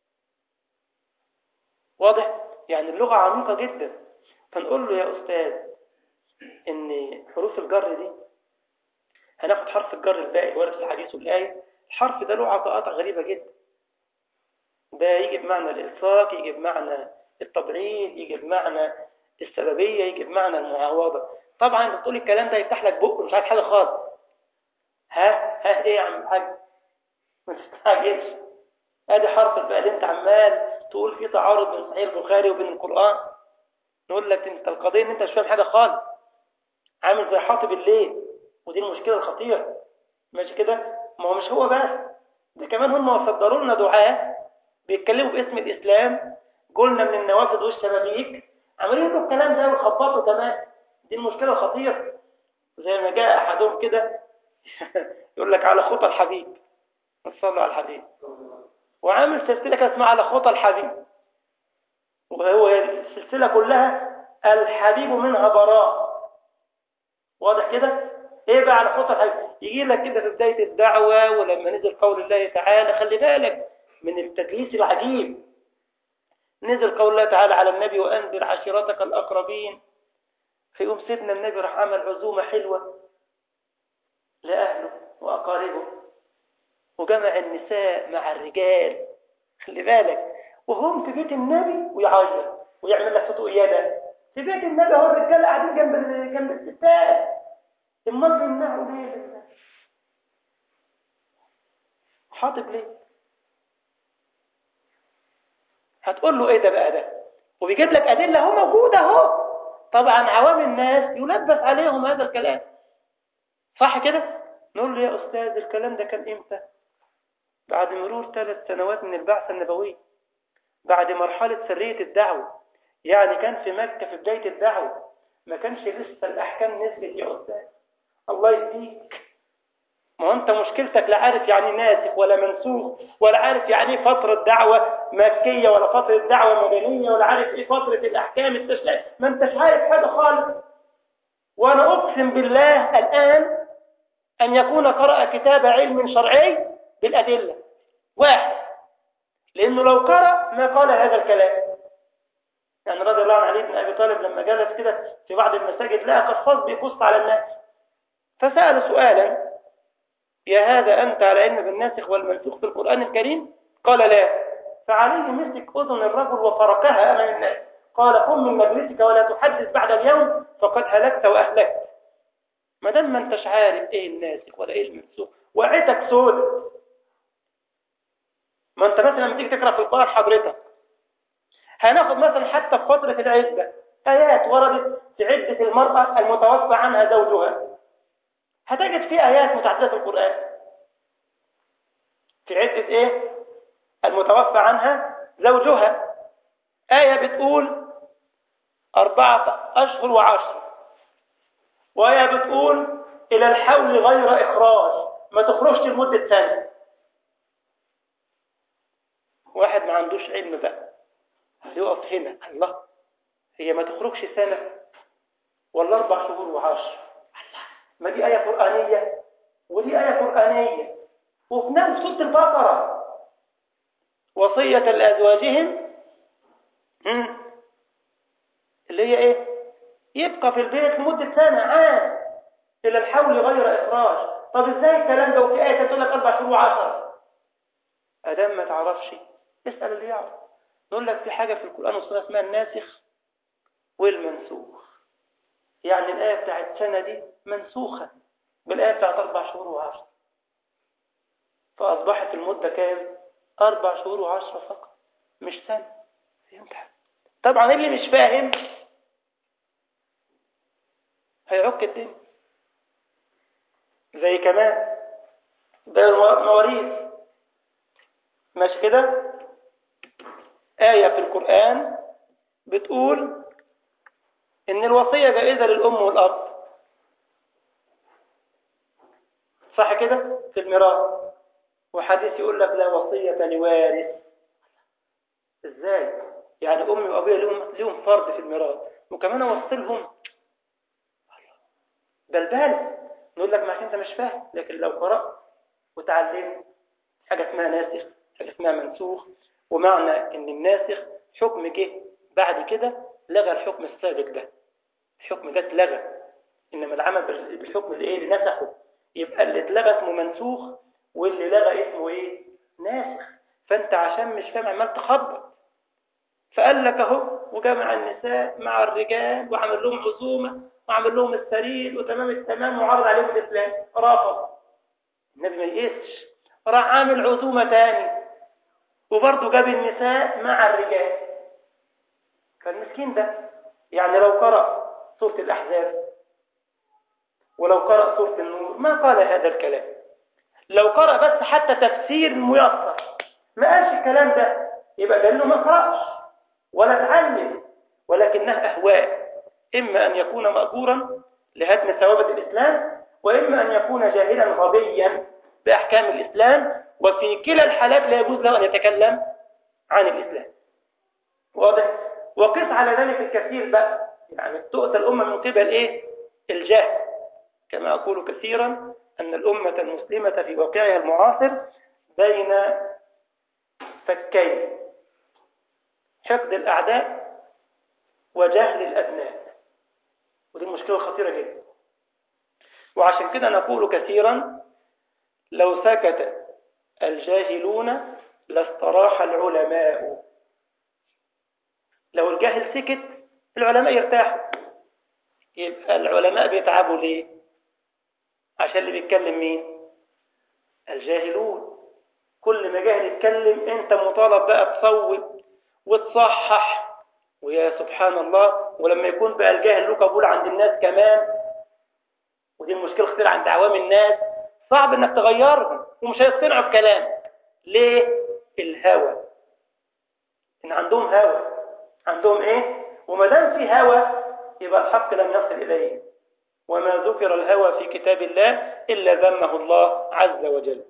واضح يعني اللغة عميقة جدا فنقول له يا أستاذ إن حروف الجر دي هناخد حرف الجر الباقي ورد في الحديث والآية الحرف ده له عطاءات غريبة جدا ده يجي بمعنى الإلصاق يجي بمعنى التبعيد يجي بمعنى السببية يجي بمعنى المعاوضة طبعا بتقول الكلام ده يفتح لك بق مش عارف حاجة خالص ها ها ايه يا عم الحاج ما تستعجلش ادي حرف الباء اللي انت عمال تقول فيه تعارض بين صحيح البخاري وبين القرآن نقول لك انت القضية ان انت مش فاهم حاجة خالص عامل زي حاطب الليل ودي المشكلة الخطيرة ماشي كده ما هو مش هو بس ده كمان هم صدروا لنا دعاة بيتكلموا باسم الإسلام قلنا من النوافذ والشبابيك عمالين يقولوا الكلام ده ويخبطوا كمان دي المشكلة الخطيرة زي ما جاء أحدهم كده يقول لك على خطى الحبيب صلوا على الحبيب وعامل سلسلة كانت اسمها على خطى الحبيب وهو السلسلة كلها الحبيب منها براء واضح كده ايه بقى على خطى الحبيب يجي لك كده في بداية الدعوة ولما نزل قول الله تعالى خلي بالك من التدليس العجيب نزل قول الله تعالى على النبي وأنذر عشيرتك الأقربين فيقوم سيدنا النبي راح عمل عزومة حلوة لأهله وأقاربه وجمع النساء مع الرجال خلي بالك وهم في بيت النبي ويعيط ويعمل لك صوته إيادة في بيت النبي هو الرجال قاعدين جنب جنب الستات امال بيمنعوا ليه حاطب ليه هتقول له ايه ده بقى ده وبيجيب لك ادله اهو موجوده اهو طبعا عوام الناس يلبس عليهم هذا الكلام صح كده نقول له يا استاذ الكلام ده كان امتى بعد مرور ثلاث سنوات من البعثه النبويه بعد مرحله سريه الدعوه يعني كان في مكه في بدايه الدعوه ما كانش لسه الاحكام نزلت يا استاذ الله يهديك ما هو انت مشكلتك لا عارف يعني ناسخ ولا منسوخ ولا عارف يعني ايه فترة دعوة مكية ولا فترة دعوة مدنية ولا عارف ايه فترة الاحكام التشريعية ما انتش عارف حاجة خالص وانا اقسم بالله الان ان يكون قرأ كتاب علم شرعي بالادلة واحد لانه لو قرأ ما قال هذا الكلام يعني رضي الله عن علي بن ابي طالب لما جلس كده في بعض المساجد لقى قصاص بيقص على الناس فسأل سؤالا يا هذا أنت على علم بالناسخ والمنسوخ في القرآن الكريم قال لا فعليه مسك أذن الرجل وفركها أمام الناس قال قم من مجلسك ولا تحدث بعد اليوم فقد هلكت وأهلكت ما دام ما انتش عارف ايه الناسخ ولا ايه المنسوخ وعيتك سود ما انت مثلا لما تيجي تقرا في القرآن حضرتك هناخد مثلا حتى في فترة العزة آيات وردت في عدة المرأة المتوفى عنها زوجها هتجد في آيات متعددة في القرآن في عدة إيه؟ المتوفى عنها زوجها آية بتقول أربعة أشهر وعشر وآية بتقول إلى الحول غير إخراج ما تخرجش لمدة سنة واحد ما عندوش علم بقى يقف هنا الله هي ما تخرجش سنة ولا أربع شهور وعشر ما دي آية قرآنية ودي آية قرآنية وفي نفس سورة البقرة وصية لأزواجهم اللي هي إيه يبقى في البيت لمدة سنة عام إلى الحول غير إخراج طب إزاي الكلام ده وفي آية تقول لك أربع شهور وعشرة أدام ما تعرفش اسأل اللي يعرف نقول لك في حاجة في القرآن والسنة اسمها الناسخ والمنسوخ يعني الآية بتاعت سنة دي منسوخة بالآية بتاعت أربع شهور وعشرة فأصبحت المدة كام؟ أربع شهور وعشرة فقط مش سنة فهمت طبعا اللي مش فاهم هيعك الدنيا زي كمان ده المواريث ماشي كده آية في القرآن بتقول إن الوصية جائزة للأم والأب صح كده في الميراث وحديث يقول لك لا وصية لوارث ازاي يعني امي وابويا لهم لهم فرض في الميراث وكمان اوصلهم ده البال نقول لك ما عشان انت مش فاهم لكن لو قرأت وتعلمت حاجة اسمها ناسخ حاجة اسمها منسوخ ومعنى ان الناسخ حكم جه بعد كده لغى الحكم السابق ده الحكم ده اتلغى انما العمل بالحكم اللي ايه اللي نسخه يبقى اللي اتلغى اسمه منسوخ واللي لغى اسمه ايه ناسخ فانت عشان مش فاهم عمال تخبط فقال لك اهو وجمع النساء مع الرجال وعمل لهم عزومه وعمل لهم السرير وتمام التمام وعرض عليهم الاسلام رفض النبي ما يقيسش راح عامل عزومه تاني وبرضه جاب النساء مع الرجال فالمسكين ده يعني لو قرأ سورة الأحزاب ولو قرأ سورة النور ما قال هذا الكلام لو قرأ بس حتى تفسير ميسر ما قالش الكلام ده يبقى دليله ما قرأش ولا تعلم ولكنها أهواء إما أن يكون مأجورا لهدم ثوابت الإسلام وإما أن يكون جاهلا غبيا بأحكام الإسلام وفي كلا الحالات لا يجوز له أن يتكلم عن الإسلام واضح وقس على ذلك الكثير بقى يعني تؤتى الأمة من قبل إيه الجهل كما أقول كثيرا أن الأمة المسلمة في واقعها المعاصر بين فكين حقد الأعداء وجهل الأبناء ودي مشكلة خطيرة جدا وعشان كده نقول كثيرا لو سكت الجاهلون لاستراح العلماء لو الجاهل سكت العلماء يرتاحوا يبقى العلماء بيتعبوا ليه عشان اللي بيتكلم مين الجاهلون كل ما جاهل يتكلم انت مطالب بقى تصوت وتصحح ويا سبحان الله ولما يكون بقى الجاهل له قبول عند الناس كمان ودي المشكله خطيره عند عوام الناس صعب انك تغيرهم ومش هيقتنعوا بكلام ليه الهوى ان عندهم هوى عندهم ايه وما دام في هوى يبقى الحق لم يصل اليه وما ذكر الهوى في كتاب الله الا ذمه الله عز وجل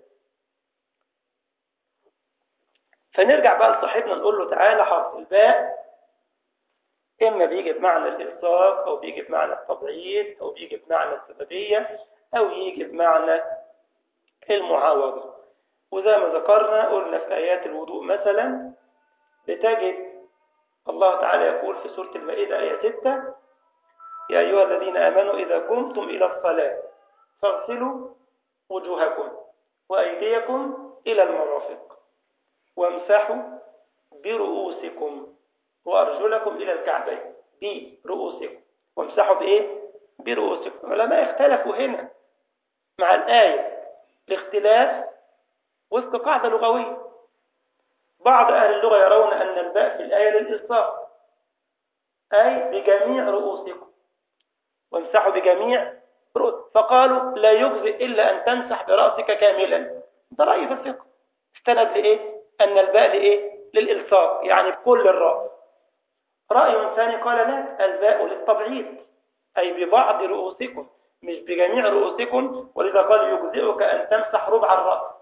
فنرجع بقى لصاحبنا نقول له تعالى حرف الباء إما بيجي بمعنى الإلصاق أو بيجي بمعنى التضعيف أو بيجي بمعنى السببية أو يجي بمعنى المعاوضة وزي ما ذكرنا قلنا في آيات الوضوء مثلا بتجد الله تعالى يقول في سورة المائدة آية 6 يا أيها الذين آمنوا إذا قمتم إلى الصلاة فاغسلوا وجوهكم وأيديكم إلى المرافق وامسحوا برؤوسكم وأرجلكم إلى الكعبين برؤوسكم وامسحوا بإيه؟ برؤوسكم العلماء اختلفوا هنا مع الآية الاختلاف وفق قاعدة لغوية بعض أهل اللغة يرون أن الباء في الآية للإلصاق أي بجميع رؤوسكم وامسحوا بجميع رؤوس فقالوا لا يجزئ إلا أن تمسح برأسك كاملا ده رأي في الفقه استند لإيه؟ أن الباء لإيه؟ للإلصاق يعني بكل الرأس رأي ثاني قال لا الباء للتبعيض أي ببعض رؤوسكم مش بجميع رؤوسكم ولذا قال يجزئك أن تمسح ربع الرأس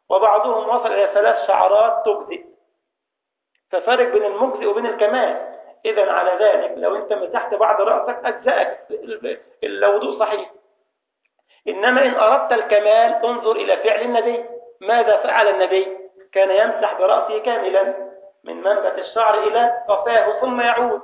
وبعضهم وصل إلى ثلاث شعرات تجزئ ففرق بين المجزئ وبين الكمال إذا على ذلك لو أنت مسحت بعض رأسك أجزأك الوضوء صحيح إنما إن أردت الكمال انظر إلى فعل النبي ماذا فعل النبي كان يمسح برأسه كاملا من منبت الشعر إلى قفاه ثم يعود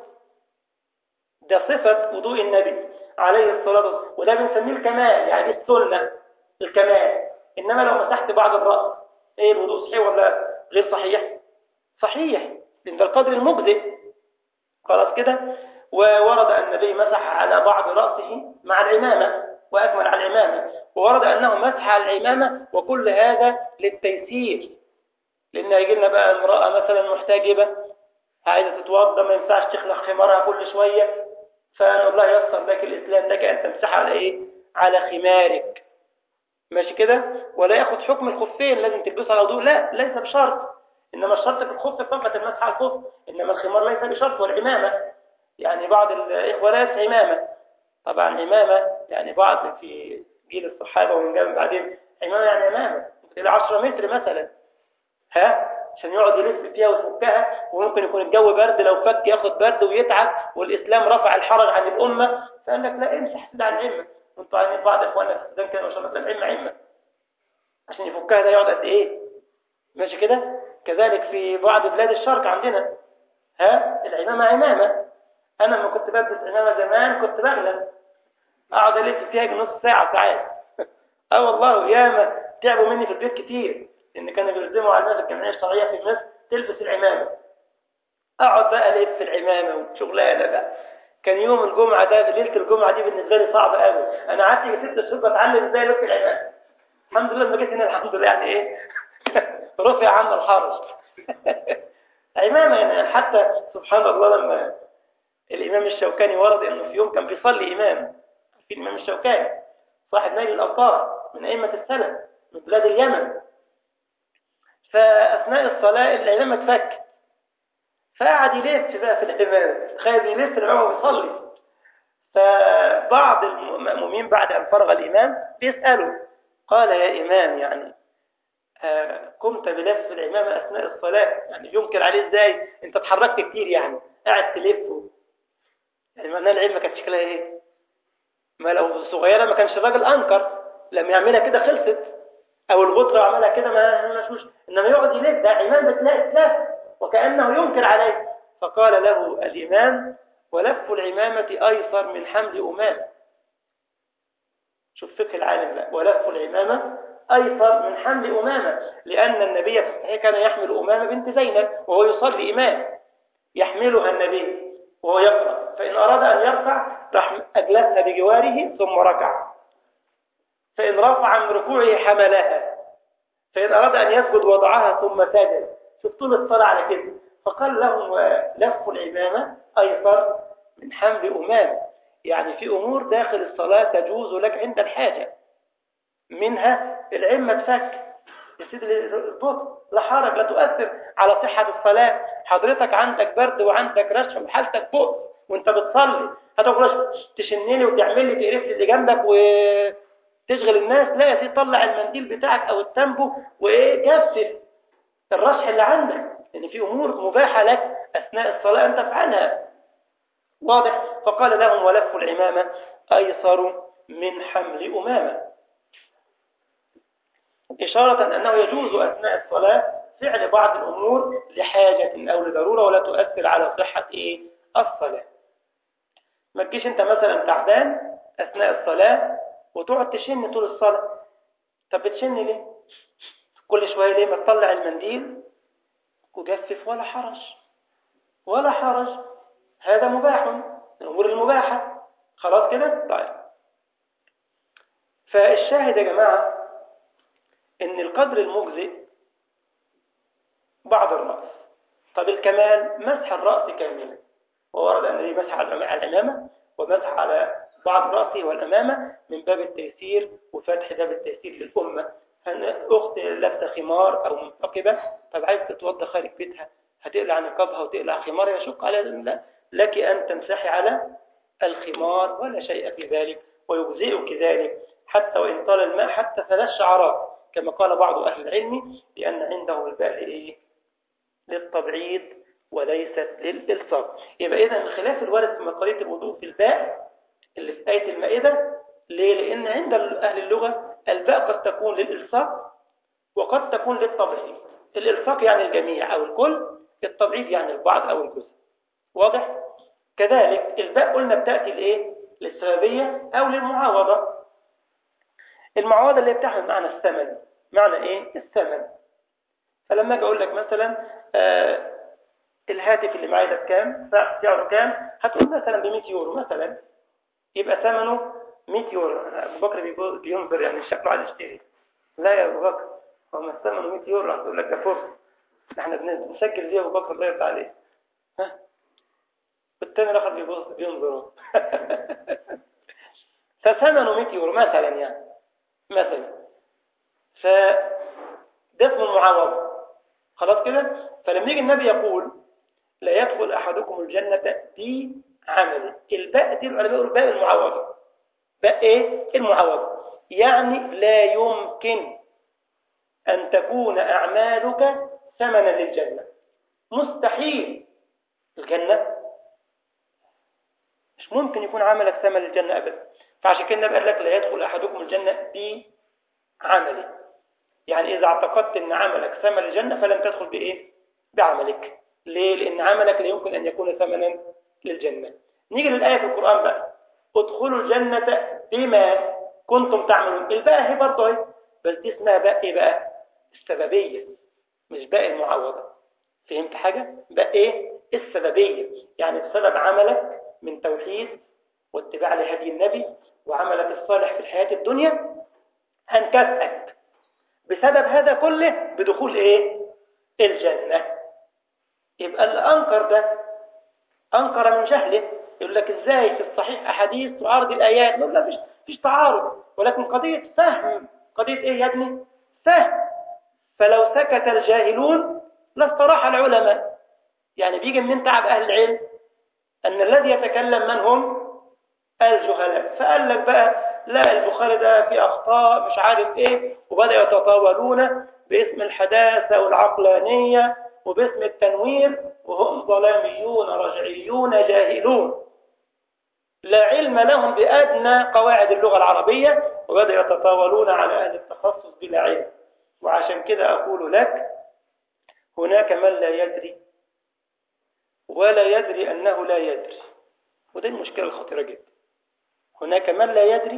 ده صفة وضوء النبي عليه الصلاة والسلام وده بنسميه الكمال يعني السنة الكمال إنما لو مسحت بعض الرأس إيه الوضوء صحيح ولا غير صحيح صحيح لأن ده القدر المجزئ خلاص كده وورد أن النبي مسح على بعض رأسه مع العمامة وأكمل على العمامة وورد أنه مسح على العمامة وكل هذا للتيسير لأن يجي لنا بقى امرأة مثلا محتاجبة عايزة تتوضى ما ينفعش تخلق خمارها كل شوية فأن الله يسر لك الإسلام لك أن تمسح على إيه؟ على خمارك ماشي كده ولا ياخد حكم الخفين لازم تلبسه على وضوء لا ليس بشرط إنما الشرط في الخف فقط المسح على الخف إنما الخمار ليس بشرط والعمامة يعني بعض الإخوة لا يلبس عمامة طبعا عمامة يعني بعض في جيل الصحابة ومن جنب بعدين عمامة يعني عمامة إلى 10 متر مثلا ها عشان يقعد يلف فيها ويفكها وممكن يكون الجو برد لو فك ياخد برد ويتعب والإسلام رفع الحرج عن الأمة فقال لك لا امسح كده على العمة وانتوا عارفين بعض إخواننا في السودان كده ما شاء الله العمة عمة عشان يفكها ده يقعد قد إيه ماشي كده كذلك في بعض بلاد الشرق عندنا ها العمامة عمامة أنا لما كنت بلبس عمامة زمان كنت بغلب أقعد ألف فيها نص ساعة ساعات اه والله ياما تعبوا مني في البيت كتير لأن كانوا بيلزموا على الناس الجمعية الشرعية في مصر تلبس العمامة أقعد بقى ألف في العمامة وشغلانة بقى كان يوم الجمعة ده ليلة الجمعة دي بالنسبة لي صعبة قوي أنا قعدت ست شهور بتعلم إزاي ألف العمامة الحمد لله لما جيت هنا الحمد لله يعني إيه رفع عنا الحرج عمامة يعني حتى سبحان الله لما الإمام الشوكاني ورد إنه في يوم كان بيصلي إمام في الإمام الشوكاني صاحب نيل الأوطار من أئمة السلف من بلاد اليمن فأثناء الصلاة الإمام اتفك فقعد يلف بقى في الإمام تخيل يلف الإمام ويصلي فبعض المأمومين بعد أن فرغ الإمام بيسألوا قال يا إمام يعني آه قمت بلف الإمام أثناء الصلاة يعني ينكر عليه إزاي أنت اتحركت كتير يعني قاعد تلف يعني معناه العلم كانت شكلها إيه ما لو صغيرة ما كانش الراجل أنكر لما يعملها كده خلصت أو الغطرة عملها كده ما مش إنما يقعد يلف ده إمام بتلاقي تلف وكأنه ينكر عليه فقال له الإمام ولف العمامة أيسر من حمل أمامة شوف فقه العالم بقى ولف العمامة أيسر من حمل أمامة لأن النبي في الصحيح كان يحمل أمامة بنت زينب وهو يصلي إمام يحملها النبي وهو يقرأ فإن أراد أن يرفع راح أجلسها بجواره ثم ركع فإن رفع من ركوعه حملها فإن أراد أن يسجد وضعها ثم سجد شوف طول الصلاة على كده فقال لهم لف العمامة أيسر من حمل أمامة يعني في أمور داخل الصلاة تجوز لك عند الحاجة منها العمة تفك يا سيدي البطء لا حرج لا تؤثر على صحة الصلاة حضرتك عندك برد وعندك رشح وحالتك بؤس وانت بتصلي هتقول تشنني وتعمل لي تقرف اللي جنبك وتشغل الناس لا يا سيدي طلع المنديل بتاعك او التنبو وايه كثف الرشح اللي عندك لان يعني في امور مباحة لك اثناء الصلاة ان تفعلها واضح فقال لهم ولف العمامة ايسر من حمل امامه إشارة أنه يجوز أثناء الصلاة فعل بعض الأمور لحاجة أو لضرورة ولا تؤثر على صحة إيه؟ الصلاة ما تجيش أنت مثلا تعبان أثناء الصلاة وتقعد تشن طول الصلاة طب بتشن ليه؟ كل شوية ليه ما تطلع المنديل وجفف ولا حرج ولا حرج هذا مباح الأمور المباحة خلاص كده؟ طيب فالشاهد يا جماعة ان القدر المجزئ بعض الرأس طب الكمال مسح الرأس كاملا وورد أن النبي مسح على الأمامة ومسح على بعض رأسه والأمامة من باب التيسير وفتح باب التيسير للأمة أخت لابسة خمار أو منتقبة طب عايز تتوضى خارج بيتها هتقلع نقابها وتقلع خمارها يشق على لا لك أن تمسحي على الخمار ولا شيء في ذلك ويجزئك ذلك حتى وإن طال الماء حتى ثلاث شعرات كما قال بعض أهل العلم لأن عنده الباء إيه؟ للتبعيد وليست للإلصاق يبقى إذا خلاف الوارد في مقالية الوضوء في الباء اللي في آية المائدة ليه؟ لأن عند أهل اللغة الباء قد تكون للإلصاق وقد تكون للتبعيض الإلصاق يعني الجميع أو الكل التبعيض يعني البعض أو الجزء واضح؟ كذلك الباء قلنا بتأتي لإيه؟ للسببية أو للمعاوضة المعاوضة اللي بتحمل معنى الثمن معنى إيه؟ الثمن فلما أجي أقول لك مثلا آه الهاتف اللي معايا ده بكام سعره كام هتقول مثلا ب 100 يورو مثلا يبقى ثمنه 100 يورو ابو بكر بينظر يعني شكله عايز يشتري لا يا ابو بكر هو ما ثمنه 100 يورو هتقول لك ده فرصه احنا بنسجل دي ابو بكر الله يرضى عليه ها والتاني الاخر بيبص بينظر فثمنه 100 يورو مثلا يعني مثلا ف ده اسمه المعاوضه خلاص كده فلما يجي النبي يقول لا يدخل أحدكم الجنة بعمله الباء دي العلماء يقولوا باء المعوضة باء إيه؟ المعوضة يعني لا يمكن أن تكون أعمالك ثمنا للجنة مستحيل الجنة مش ممكن يكون عملك ثمن للجنة أبدا فعشان كده النبي قال لك لا يدخل أحدكم الجنة بعمله يعني إذا اعتقدت أن عملك ثمن للجنة فلن تدخل بإيه؟ بعملك ليه؟ لأن عملك لا يمكن أن يكون ثمنا للجنة نيجي للآية في القرآن بقى ادخلوا الجنة بما كنتم تعملون الباء هي برضه اهي بس دي اسمها باء ايه بقى السببية مش باء المعوضة فهمت حاجة؟ باء ايه؟ السببية يعني بسبب عملك من توحيد واتباع لهدي النبي وعملك الصالح في الحياة الدنيا هنكافئك بسبب هذا كله بدخول ايه؟ الجنة يبقى اللي أنكر ده أنكر من جهله يقول لك إزاي في الصحيح أحاديث وعرض الآيات نقول لا فيش, فيش تعارض ولكن قضية فهم قضية إيه يا ابني فهم فلو سكت الجاهلون لاستراح العلماء يعني بيجي من تعب أهل العلم أن الذي يتكلم من هم الجهلاء فقال لك بقى لا البخاري ده في أخطاء مش عارف إيه وبدأ يتطاولون باسم الحداثة والعقلانية وباسم التنوير وهم ظلاميون رجعيون جاهلون لا علم لهم بأدنى قواعد اللغة العربية وبدأ يتطاولون على أهل التخصص بلا علم وعشان كده أقول لك هناك من لا يدري ولا يدري أنه لا يدري وده المشكلة الخطيرة جدا هناك من لا يدري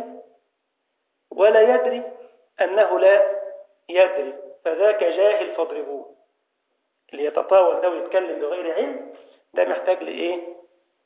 ولا يدري أنه لا يدري فذاك جاهل فاضربوه اللي يتطاول ده ويتكلم بغير علم ده محتاج لإيه؟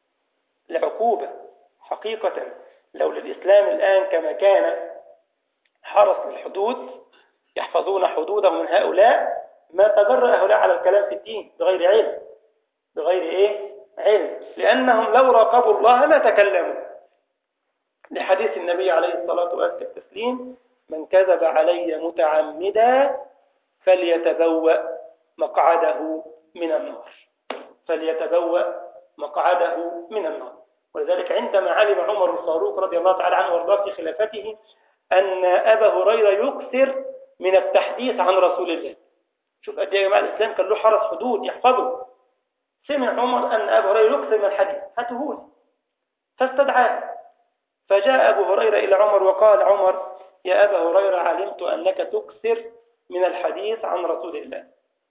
لعقوبة حقيقة لو للإسلام الآن كما كان حرس للحدود يحفظون حدوده من هؤلاء ما تجرأ هؤلاء على الكلام في الدين بغير علم بغير إيه؟ علم لأنهم لو راقبوا الله ما تكلموا لحديث النبي عليه الصلاة والتسليم من كذب علي متعمدا فليتبوأ مقعده من النار فليتبوأ مقعده من النار ولذلك عندما علم عمر الفاروق رضي الله تعالى عنه وارضاه في خلافته أن أبا هريرة يكثر من التحديث عن رسول الله شوف قد ايه يا جماعه الاسلام كان له حرس حدود يحفظه سمع عمر ان ابا هريره يكثر من الحديث هاته لي فاستدعاه فجاء ابو هريره الى عمر وقال عمر يا ابا هريره علمت انك تكثر من الحديث عن رسول الله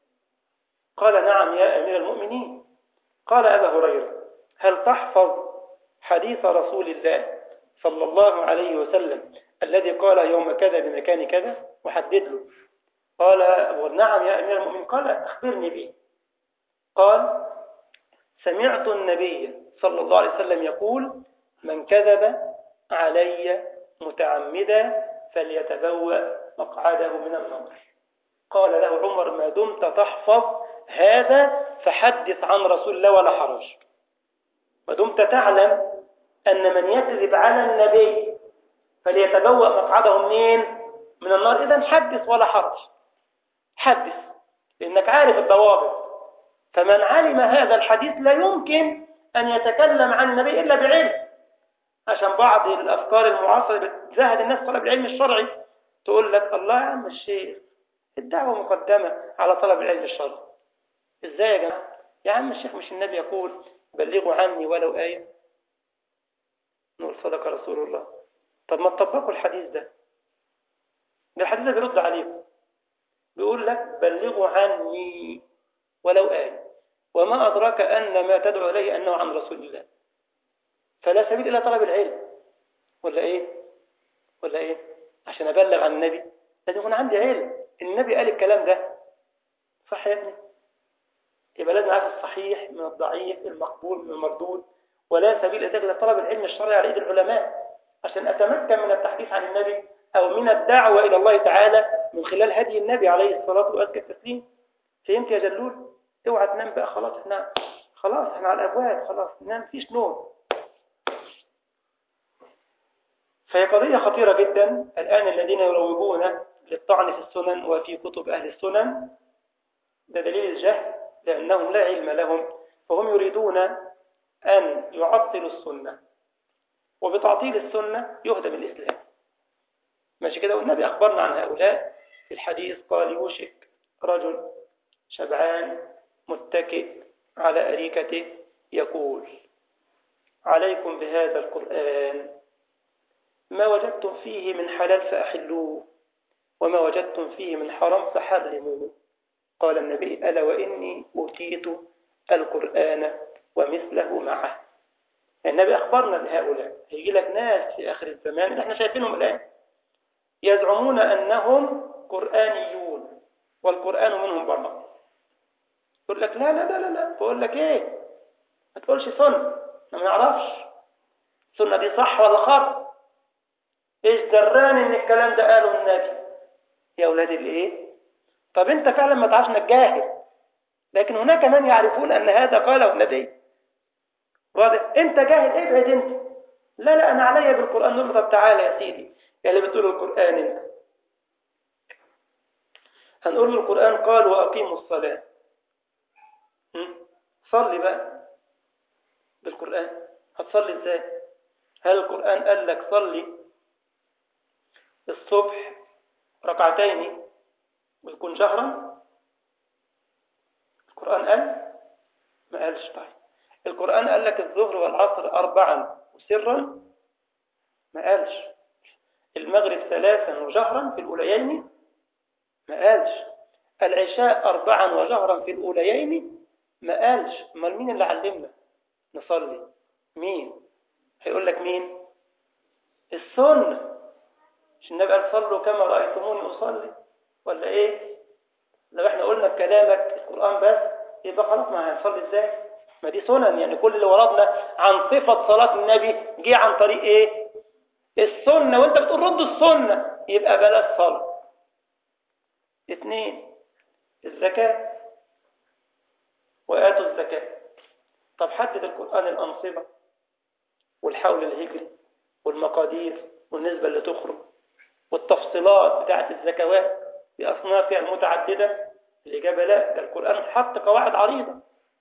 قال نعم يا امير المؤمنين قال ابا هريره هل تحفظ حديث رسول الله صلى الله عليه وسلم الذي قال يوم كذا بمكان كذا وحدد له قال نعم يا أمير المؤمنين قال أخبرني به قال سمعت النبي صلى الله عليه وسلم يقول من كذب علي متعمدا فليتبوأ مقعده من النار قال له عمر ما دمت تحفظ هذا فحدث عن رسول الله ولا حرج ما دمت تعلم أن من يكذب على النبي فليتبوأ مقعده منين من النار إذا حدث ولا حرج حدث لأنك عارف الضوابط فمن علم هذا الحديث لا يمكن أن يتكلم عن النبي إلا بعلم عشان بعض الأفكار المعاصرة بتزهد الناس طلب العلم الشرعي تقول لك الله يا عم الشيخ الدعوة مقدمة على طلب العلم الشرعي إزاي يا جماعة يا عم الشيخ مش النبي يقول بلغوا عني ولو آية نقول صدق رسول الله طب ما تطبقوا الحديث ده ده الحديث ده بيرد عليكم بيقول لك بلغوا عني ولو آية وما أدراك أن ما تدعو إليه أنه عن رسول الله فلا سبيل إلى طلب العلم ولا إيه ولا إيه عشان أبلغ عن النبي لازم يكون عندي علم النبي قال الكلام ده صح يا ابني يبقى لازم أعرف الصحيح من الضعيف المقبول من المردود ولا سبيل إلى طلب العلم الشرعي على إيد العلماء عشان أتمكن من التحديث عن النبي أو من الدعوة إلى الله تعالى من خلال هدي النبي عليه الصلاة وأزكى التسليم فهمت يا جلول اوعى تنام بقى خلاص احنا خلاص احنا على الابواب خلاص ننام فيش نوم فهي قضية خطيرة جدا الآن الذين يروجون للطعن في السنن وفي كتب أهل السنن ده دليل الجهل لأنهم لا علم لهم فهم يريدون أن يعطلوا السنة وبتعطيل السنة يهدم الإسلام ماشي كده والنبي أخبرنا عن هؤلاء في الحديث قال يوشك رجل شبعان متكئ على أريكته يقول عليكم بهذا القرآن ما وجدتم فيه من حلال فأحلوه وما وجدتم فيه من حرام فحرموه قال النبي ألا وإني أوتيت القرآن ومثله معه النبي أخبرنا بهؤلاء هيجي لك ناس في آخر الزمان اللي احنا شايفينهم الآن يزعمون أنهم قرآنيون والقرآن منهم برمق يقول لك لا لا لا لا لا بقول لك ايه ما تقولش سنة ما يعرفش سنة دي صح ولا خط ايش دراني ان الكلام ده قاله النبي يا اولاد الايه طب انت فعلا ما تعرفش انك جاهل لكن هناك من يعرفون ان هذا قاله النبي واضح انت جاهل ابعد انت لا لا انا عليا بالقران نقول له طب تعالى يا سيدي يا اللي بتقول القران انت هنقول له القران قال واقيموا الصلاه صلي بقى بالقرآن هتصلي ازاي هل القرآن قال لك صلي الصبح ركعتين ويكون جهرا القرآن قال ما قالش طيب القرآن قال لك الظهر والعصر أربعا وسرا ما قالش المغرب ثلاثا وجهرا في الأوليين ما قالش العشاء أربعا وجهرا في الأوليين ما قالش امال مين اللي علمنا نصلي مين هيقول لك مين السنة مش النبي قال صلوا كما رأيتموني أصلي ولا إيه لو إحنا قلنا بكلامك القرآن بس يبقى خلاص ما هنصلي إزاي ما دي سنن يعني كل اللي وردنا عن صفة صلاة النبي جه عن طريق إيه السنة وانت بتقول رد السنة يبقى بلاش صلاة اثنين الزكاة وآتوا الزكاة طب حدد القرآن الأنصبة والحول الهجري والمقادير والنسبة اللي تخرج والتفصيلات بتاعة الزكوات بأصنافها المتعددة الإجابة لا ده القرآن حط قواعد عريضة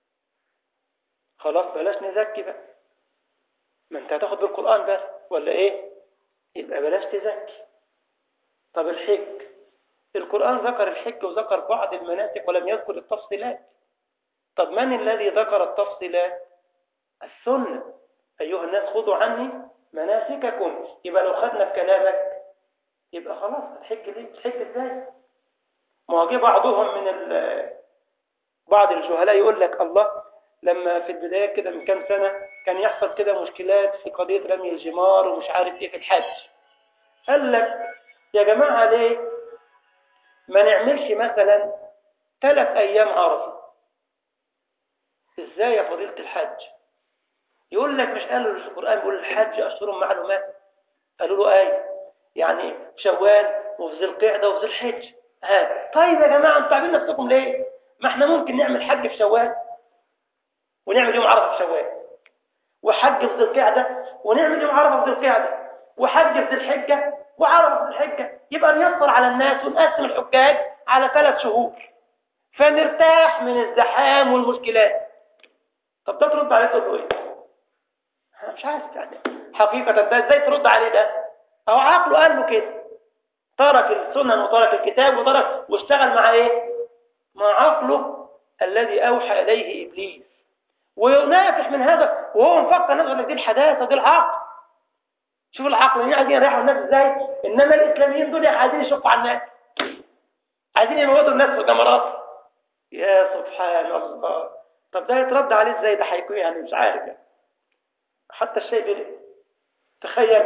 خلاص بلاش نزكي بقى ما انت هتاخد بالقرآن بس ولا ايه يبقى بلاش تزكي طب الحج القرآن ذكر الحج وذكر بعض المناسك ولم يذكر التفصيلات طب من الذي ذكر التفصيلات السنة أيها الناس خذوا عني مناسككم يبقى لو خدنا بكلامك يبقى خلاص الحج ليه الحج ازاي ما هو جه بعضهم من بعض الجهلاء يقول لك الله لما في البداية كده من كام سنة كان يحصل كده مشكلات في قضية رمي الجمار ومش عارف ايه في الحج قال لك يا جماعة ليه ما نعملش مثلا ثلاث أيام عرفة ازاي يا فضيلة الحج يقول لك مش قالوا في القرآن بيقول الحج أشهر معلومات قالوا له آية يعني شوال وفي ذي القعدة وفي ذي الحج ها طيب يا جماعة انتوا عاملين نفسكم ليه ما احنا ممكن نعمل حج في شوال ونعمل يوم عرفة في شوال وحج في ذي القعدة ونعمل يوم عرفة في ذي القعدة وحج في ذي الحجة وعرفة في الحجة يبقى نيسر على الناس ونقسم الحجاج على ثلاث شهور فنرتاح من الزحام والمشكلات طب ده ترد عليه تقول له ايه انا مش عارف يعني حقيقة ده ازاي ترد عليه ده هو عقله قال له كده ترك السنن وترك الكتاب وترك واشتغل مع ايه مع عقله الذي أوحى إليه إبليس وينافح من هذا وهو مفكر نفسه لك دي الحداثة دي العقل شوف العقل يعني عايزين يريحوا الناس ازاي انما الاسلاميين دول عايزين يشقوا على الناس عايزين يموتوا الناس في الجمرات يا سبحان الله طب ده يترد عليه ازاي ده هيكون يعني مش عارف يعني. حتى الشيء بي... تخيل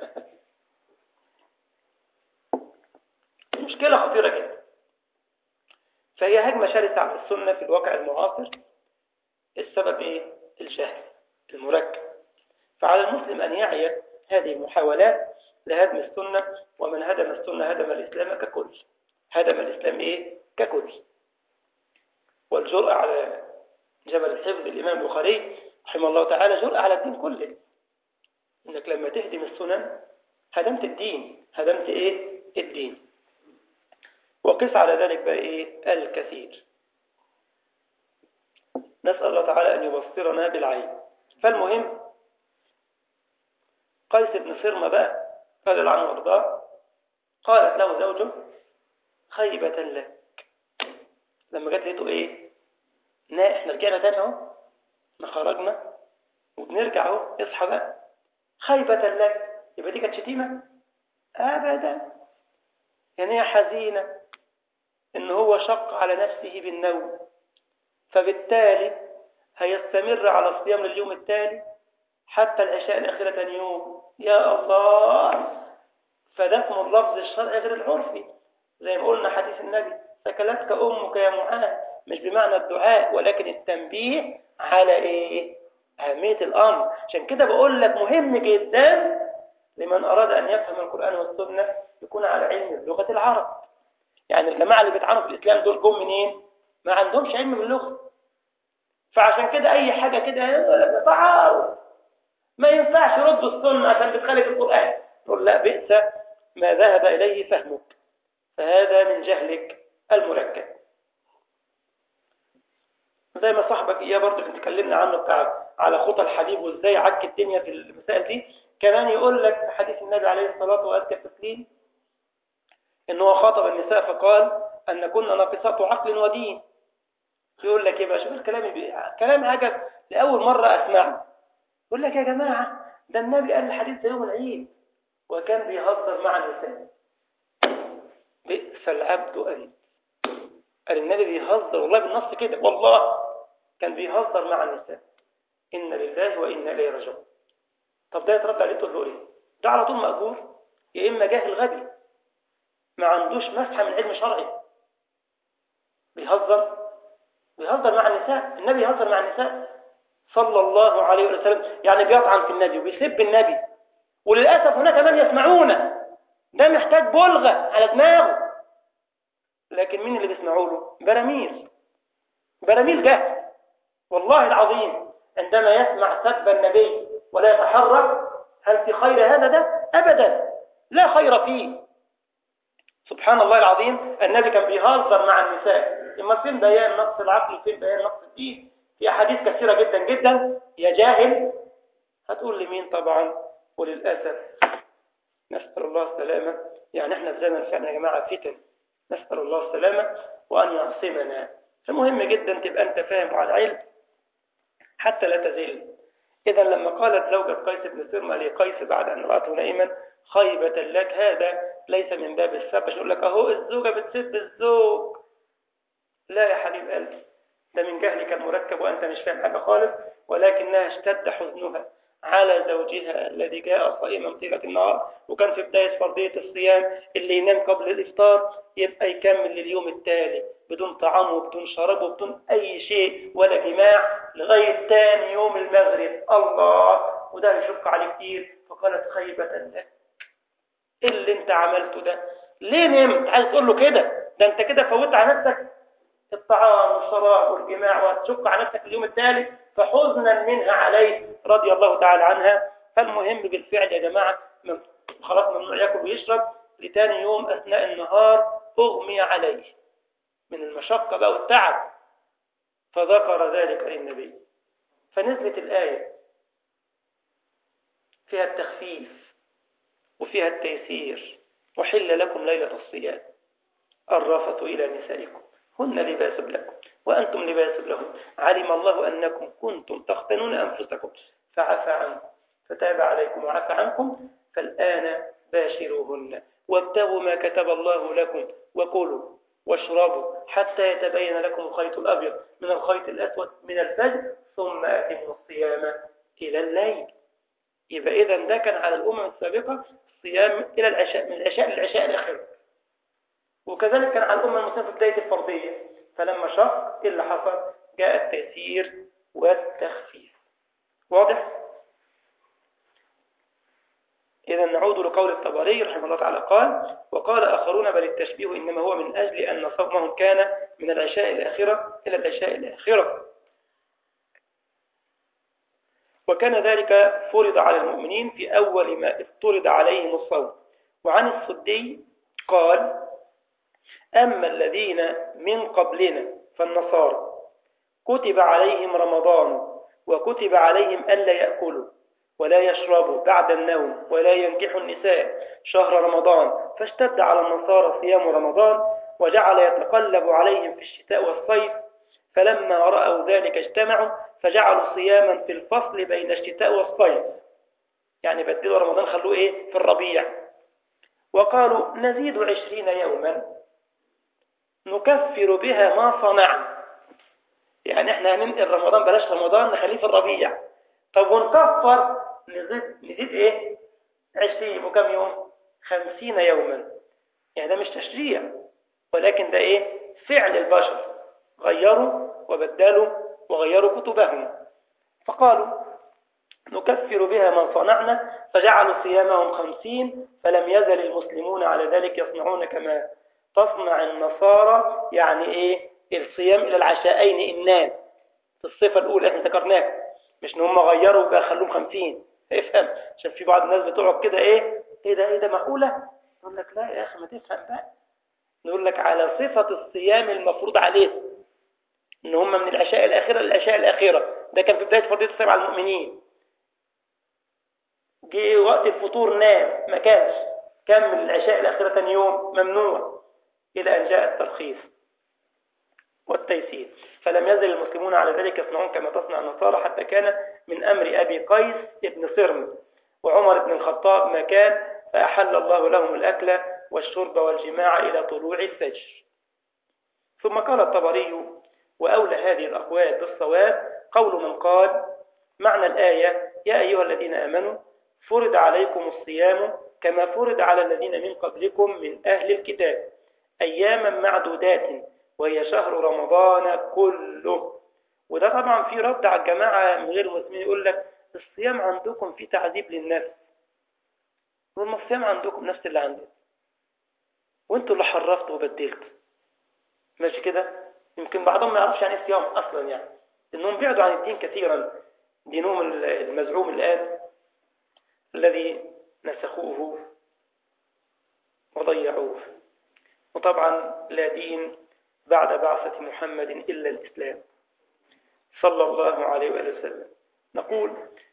مشكلة خطيرة جدا فهي هجمة شرسة على السنة في الواقع المعاصر السبب ايه الجهل المركب فعلى المسلم ان يعي هذه المحاولات لهدم السنة ومن هدم السنة هدم الإسلام ككل هدم الإسلام إيه؟ ككل والجرأة على جبل الحفظ الإمام البخاري رحمه الله تعالى جرأة على الدين كله إنك لما تهدم السنن هدمت الدين هدمت إيه؟ الدين وقس على ذلك بقى إيه؟ الكثير نسأل الله تعالى أن يبصرنا بالعين فالمهم قيس بن صرمة بقى رضي الله عنه وارضاه قالت له زوجه خيبة لك لما جت لقيته ايه نا احنا رجعنا تاني اهو احنا خرجنا وبنرجع اهو اصحى بقى خيبة لك يبقى دي كانت شتيمة ابدا يعني هي حزينة ان هو شق على نفسه بالنوم فبالتالي هيستمر على الصيام لليوم التالي حتى العشاء الأخيرة ثاني يوم يا الله فده اسمه اللفظ الشرعي غير العرفي زي ما قلنا حديث النبي سكلتك أمك يا معاذ مش بمعنى الدعاء ولكن التنبيه على إيه أهمية الأمر عشان كده بقول لك مهم جدا لمن أراد أن يفهم القرآن والسنة يكون على علم بلغة العرب يعني الجماعة اللي بيتعاملوا في الإسلام دول جم منين ما عندهمش علم باللغة فعشان كده أي حاجة كده تعارض ما ينفعش يرد السنة عشان بتخالف القرآن تقول لا بئس ما ذهب إليه فهمك فهذا من جهلك المركب زي ما صاحبك إياه برضه اللي اتكلمنا عنه بتاع على خطى الحبيب وإزاي عك الدنيا في المسائل دي كمان يقول لك في حديث النبي عليه الصلاة وأزكى التسليم إن هو خاطب النساء فقال أن كنا ناقصات عقل ودين يقول لك يبقى شوف الكلام كلام عجب لأول مرة أسمعه يقول لك يا جماعة ده النبي قال الحديث ده يوم العيد وكان بيهزر مع النساء بئس العبد أنت قال النبي بيهزر والله بالنص كده والله كان بيهزر مع النساء إن لله وإنا إليه راجعون طب ده يترد عليه تقول له إيه ده على طول مأجور يا إما جاهل غبي ما عندوش مسحة من علم شرعي بيهزر بيهزر مع النساء النبي يهزر مع النساء صلى الله عليه وسلم يعني بيطعن في النبي وبيسب النبي وللأسف هناك من يسمعونه ده محتاج بلغة على دماغه لكن مين اللي بيسمعوا له براميل براميل جهل والله العظيم عندما يسمع سب النبي ولا يتحرك هل في خير هذا ده أبدا لا خير فيه سبحان الله العظيم النبي كان بيهزر مع النساء إما فين بيان نقص العقل فين بيان نقص الدين في أحاديث كثيرة جدا جدا يا جاهل هتقول لمين طبعا وللأسف نسأل الله السلامة يعني احنا في زمن فعلا يا جماعة فتن نسأل الله السلامة وأن يعصمنا فمهم جدا تبقى أنت فاهم على علم حتى لا تزل إذا لما قالت زوجة قيس بن سرمة لقيس بعد أن رأته نائما خيبة لك هذا ليس من باب السب يقول لك أهو الزوجة بتسب الزوج لا يا حبيب قلبي ده من جهلك المركب وأنت مش فاهم حاجة خالص ولكنها اشتد حزنها على زوجها الذي جاء صائما طيلة النهار وكان في بداية فرضية الصيام اللي ينام قبل الإفطار يبقى يكمل لليوم التالي بدون طعام وبدون شراب وبدون أي شيء ولا جماع لغاية تاني يوم المغرب الله وده يشق عليه كتير فقالت خيبة لك ايه اللي انت عملته ده ليه نمت عايز تقول له كده ده انت كده فوت على نفسك الطعام والشراب والجماع وهتشق على نفسك اليوم التالي فحزنا منها عليه رضي الله تعالى عنها فالمهم بالفعل يا جماعة من خلاص ممنوع ياكل ويشرب لتاني يوم أثناء النهار أغمي عليه من المشقة بقى والتعب فذكر ذلك للنبي فنزلت الآية فيها التخفيف وفيها التيسير وحل لكم ليلة الصيام الرافة إلى نسائكم هن لباس لكم وأنتم لباس لهم علم الله أنكم كنتم تختنون أنفسكم فعفى عنكم فتاب عليكم وعفى عنكم فالآن باشروهن وابتغوا ما كتب الله لكم وكلوا واشربوا حتى يتبين لكم الخيط الأبيض من الخيط الأسود من الفجر ثم أتموا الصيام إلى الليل يبقى إذا ده كان على الأمم السابقة صيام إلى العشاء من العشاء للعشاء الأخير وكذلك كان على الأمة المسلمة في بداية الفرضية فلما شق إيه اللي حصل جاء التيسير والتخفيف واضح؟ إذا نعود لقول الطبري رحمه الله تعالى قال وقال آخرون بل التشبيه إنما هو من أجل أن صومهم كان من العشاء الآخرة إلى العشاء الآخرة وكان ذلك فرض على المؤمنين في أول ما افترض عليهم الصوم وعن الصدي قال أما الذين من قبلنا فالنصارى كتب عليهم رمضان وكتب عليهم ألا يأكلوا ولا يشربوا بعد النوم ولا ينكحوا النساء شهر رمضان فاشتد على النصارى صيام رمضان وجعل يتقلب عليهم في الشتاء والصيف فلما رأوا ذلك اجتمعوا فجعلوا صياما في الفصل بين الشتاء والصيف يعني بدلوا رمضان خلوه ايه في الربيع وقالوا نزيد عشرين يوما نكفر بها ما صنعنا يعني احنا هننقل رمضان بلاش رمضان نخليه في الربيع طب ونكفر نزيد نزيد ايه 20 وكم يوم 50 يوما يعني ده مش تشريع ولكن ده ايه فعل البشر غيروا وبدلوا وغيروا كتبهم فقالوا نكفر بها ما صنعنا فجعلوا صيامهم خمسين فلم يزل المسلمون على ذلك يصنعون كما تصنع النصارى يعني ايه الصيام الى العشاءين النام في الصفة الاولى احنا ذكرناها مش ان هم غيروا بقى خلوهم 50 افهم عشان في بعض الناس بتقعد كده ايه ايه ده ايه ده معقوله يقول لك لا يا اخي ما تفهم بقى نقول لك على صفة الصيام المفروض عليه ان هم من العشاء الاخيره للعشاء الاخيره ده كان في بدايه فرضيه الصيام على المؤمنين جه وقت الفطور نام ما كانش كمل العشاء الاخيره ثاني يوم ممنوع الى ان جاء الترخيص والتيسير فلم يزل المسلمون على ذلك يصنعون كما تصنع النصارى حتى كان من أمر أبي قيس ابن صرم وعمر بن الخطاب ما كان فأحل الله لهم الأكل والشرب والجماع إلى طلوع الفجر ثم قال الطبري وأولى هذه الأقوال بالصواب قول من قال معنى الآية يا أيها الذين آمنوا فرض عليكم الصيام كما فرض على الذين من قبلكم من أهل الكتاب أياما معدودات وهي شهر رمضان كله وده طبعا في رد على الجماعة من غير المسلمين يقول لك الصيام عندكم في تعذيب للنفس وما الصيام عندكم نفس اللي عندنا وانتوا اللي حرفتوا وبدلتوا ماشي كده يمكن بعضهم ما يعرفش يعني الصيام اصلا يعني انهم بعدوا عن الدين كثيرا دينهم المزعوم الان الذي نسخوه وضيعوه وطبعا لا دين بعد بعثة محمد إلا الإسلام صلى الله عليه وآله وسلم نقول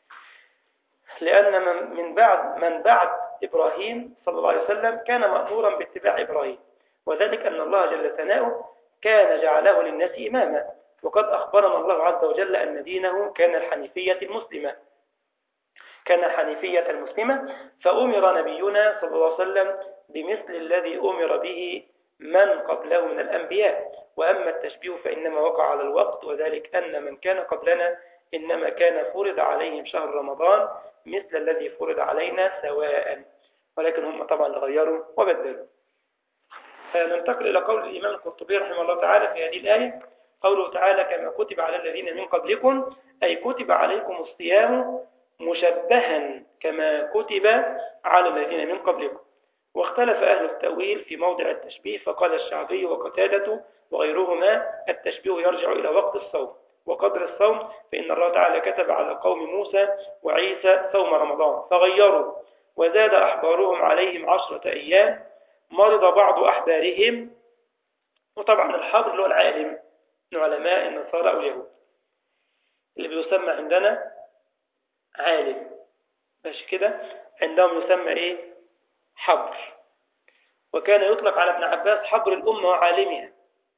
لأن من, من بعد من بعد إبراهيم صلى الله عليه وسلم كان مأمورا باتباع إبراهيم وذلك أن الله جل ثناؤه كان جعله للناس إماما وقد أخبرنا الله عز وجل أن دينه كان الحنيفية المسلمة كان الحنيفية المسلمة فأمر نبينا صلى الله عليه وسلم بمثل الذي أمر به من قبله من الأنبياء وأما التشبيه فإنما وقع على الوقت وذلك أن من كان قبلنا إنما كان فرض عليهم شهر رمضان مثل الذي فرض علينا سواء ولكن هم طبعا غيروا وبدلوا فننتقل إلى قول الإمام القرطبي رحمه الله تعالى في هذه الآية قوله تعالى كما كتب على الذين من قبلكم أي كتب عليكم الصيام مشبها كما كتب على الذين من قبلكم واختلف أهل التأويل في موضع التشبيه فقال الشعبي وقتادة وغيرهما التشبيه يرجع إلى وقت الصوم وقدر الصوم فإن الله تعالى كتب على قوم موسى وعيسى صوم رمضان فغيروا وزاد أحبارهم عليهم عشرة أيام مرض بعض أحبارهم وطبعا الحبر اللي هو العالم من علماء النصارى أو اليهود اللي بيسمى عندنا عالم ماشي كده عندهم يسمى ايه حبر وكان يطلق على ابن عباس حبر الأمة وعالمها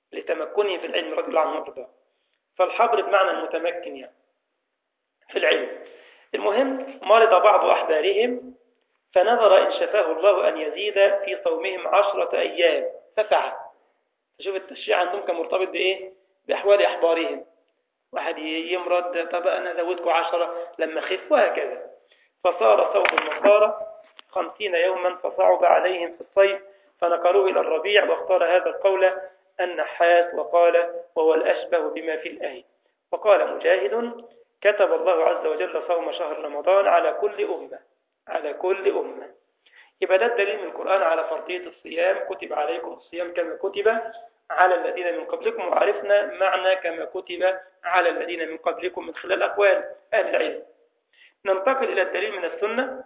لتمكنه في العلم رضي الله عنه وارضاه فالحبر بمعنى المتمكن يعني في العلم المهم مرض بعض أحبارهم فنظر إن شفاه الله أن يزيد في صومهم عشرة أيام ففعل شوف التشريع عندهم كان مرتبط بإيه؟ بأحوال أحبارهم واحد يمرض طب أنا زودكم عشرة لما خف وهكذا فصار صوم النصارى خمسين يوما فصعب عليهم في الصيف فنقلوه إلى الربيع واختار هذا القول النحاس وقال وهو الأشبه بما في الآية وقال مجاهد كتب الله عز وجل صوم شهر رمضان على كل أمة على كل أمة يبقى ده الدليل من القرآن على فرضية الصيام كتب عليكم الصيام كما كتب على الذين من قبلكم وعرفنا معنى كما كتب على الذين من قبلكم من خلال أقوال أهل العلم ننتقل إلى الدليل من السنة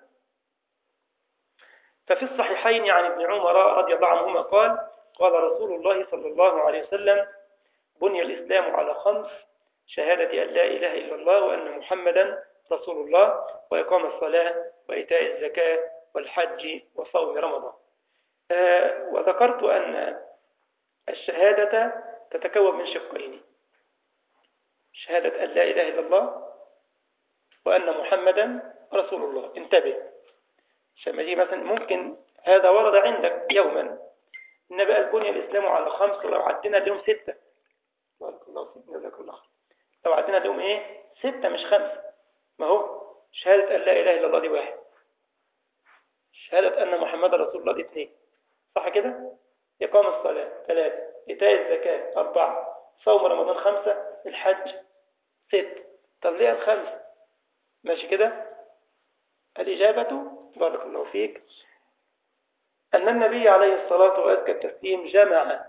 ففي الصحيحين عن ابن عمر رضي الله عنهما قال قال رسول الله صلى الله عليه وسلم بني الإسلام على خمس شهادة أن لا إله إلا الله وأن محمدا رسول الله وإقام الصلاة وإيتاء الزكاة والحج وصوم رمضان آه وذكرت أن الشهادة تتكون من شقين شهادة أن لا إله إلا الله وأن محمدا رسول الله انتبه عشان دي مثلا ممكن هذا ورد عندك يوما النبي قال بني الإسلام على خمس ولو عدينا اليوم ستة بارك الله فيك جزاك الله لو عدينا اليوم إيه ستة مش خمسة ما هو شهادة أن لا إله إلا الله دي واحد شهادة أن محمد رسول الله دي اثنين صح كده إقام الصلاة ثلاثة إيتاء الزكاة أربعة صوم رمضان خمسة الحج ست طب ليه الخمسة ماشي كده الإجابة بارك الله فيك أن النبي عليه الصلاة وأزكى التسليم جمع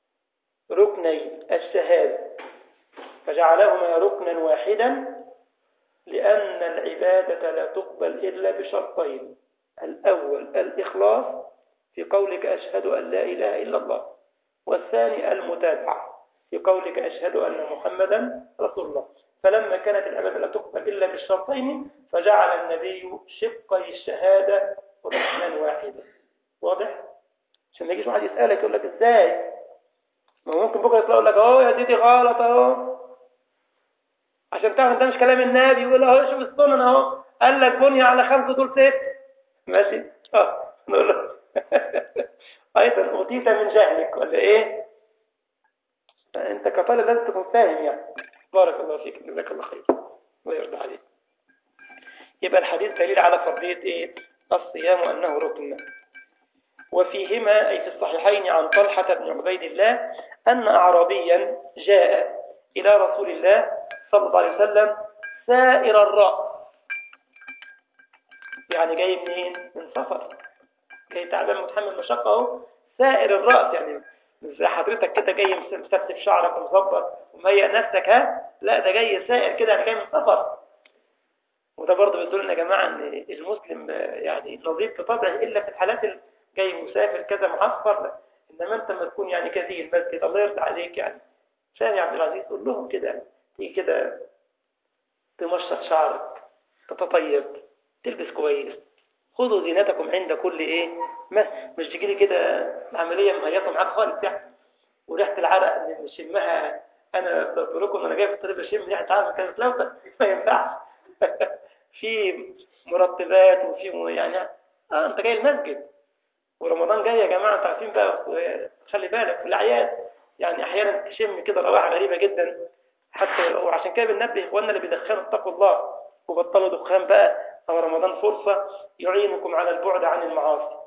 ركني الشهادة فجعلهما ركنا واحدا لأن العبادة لا تقبل إلا بشرطين الأول الإخلاص في قولك أشهد أن لا إله إلا الله والثاني المتابعة في قولك أشهد أن محمدا رسول الله فلما كانت العبادة لا تقبل إلا بالشرطين فجعل النبي شقي الشهادة ركنا واحدا واضح؟ عشان ما يجيش واحد يسألك يقول لك إزاي؟ ما ممكن بكرة يطلع يقول لك أهو يا سيدي غلط أهو عشان تعرف ده مش كلام النبي يقول أهو شوف السنن أهو قال لك بني على خمسة دول ست ماشي؟ أه نقول له أيضا أوتيت من جهلك ولا إيه؟ أنت كطالب لازم تكون فاهم يعني بارك الله فيك جزاك الله خير الله يرضى عليك يبقى الحديث دليل على فرضية إيه؟ الصيام وأنه ركن وفيهما أي في الصحيحين عن طلحة بن عبيد الله أن أعرابيا جاء إلى رسول الله صلى الله عليه وسلم سائر الرأس يعني جاي منين؟ من سفر جاي تعبان متحمل مشقة اهو سائر الرأس يعني زي حضرتك كده جاي مسبسب شعرك ومظبط ومهيئ نفسك ها لا ده جاي سائر كده انا جاي من سفر وده برضه بيدل لنا يا جماعه ان المسلم يعني نظيف بطبعه الا في الحالات اللي جاي مسافر كذا معسكر لا انما انت لما تكون يعني كذي المسجد الله يرضى عليك يعني عشان يا عبد العزيز قول لهم كده تيجي كده تمشط شعرك تتطيب تلبس كويس خذوا زينتكم عند كل ايه مش تجي لي كده العمليه مهيطه معاك خالص يعني وريحه العرق اللي بشمها انا بركم انا جاي في الطريق بشم ريحه عرق كانت لوثه ما ينفعش في مرتبات وفي يعني اه انت جاي المسجد ورمضان جاي يا جماعه انتوا عارفين بقى خلي بالك في الاعياد يعني احيانا تشم كده روائح غريبه جدا حتى وعشان كده بننبه اخواننا اللي بيدخنوا اتقوا الله وبطلوا دخان بقى أو رمضان فرصة يعينكم على البعد عن المعاصي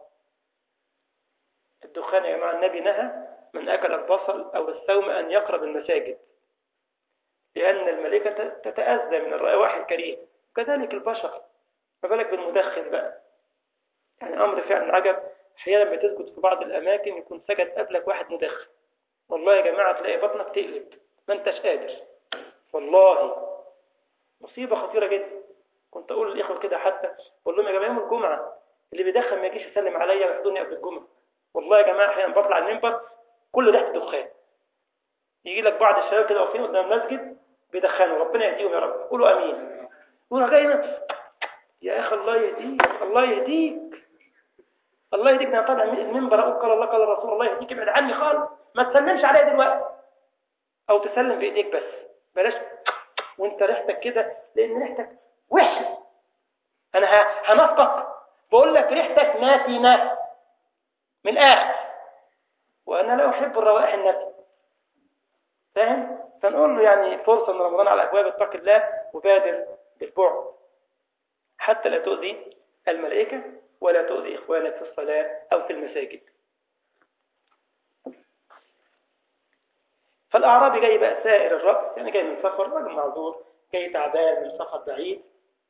الدخان يا جماعة النبي نهى من أكل البصل أو الثوم أن يقرب المساجد لأن الملكة تتأذى من الروائح الكريهة وكذلك البشر ما بالك بالمدخن بقى يعني أمر فعلا عجب أحيانا بتسجد في بعض الأماكن يكون سجد قبلك واحد مدخن والله يا جماعة تلاقي بطنك تقلب ما انتش قادر والله مصيبة خطيرة جدا كنت اقول للاخوه كده حتى اقول لهم يا جماعه يوم الجمعه اللي بيدخن ما يجيش يسلم عليا ويحضني قبل الجمعه والله يا جماعه احيانا بطلع المنبر كل ريحه دخان يجي لك بعض الشباب كده واقفين قدام المسجد بيدخنوا ربنا يهديهم يا رب قولوا امين قولوا جاي يا اخي الله يهديك الله يهديك الله يهديك انا طالع المنبر اقول قال الله قال الرسول الله يهديك ابعد عني خالص ما تسلمش عليا دلوقتي او تسلم بايديك بس بلاش وانت ريحتك كده لان ريحتك وحشه انا هنفقك بقول لك ريحتك ماتنه من الاخر وانا لا احب الروائح النتنه فاهم فنقول له يعني فرصه من رمضان على ابواب اتق الله وبادر بالبعد حتى لا تؤذي الملائكه ولا تؤذي اخوانك في الصلاه او في المساجد فالاعرابي جاي بقى سائر الراس يعني جاي من سفر راجل معذور جاي تعبان من سفر بعيد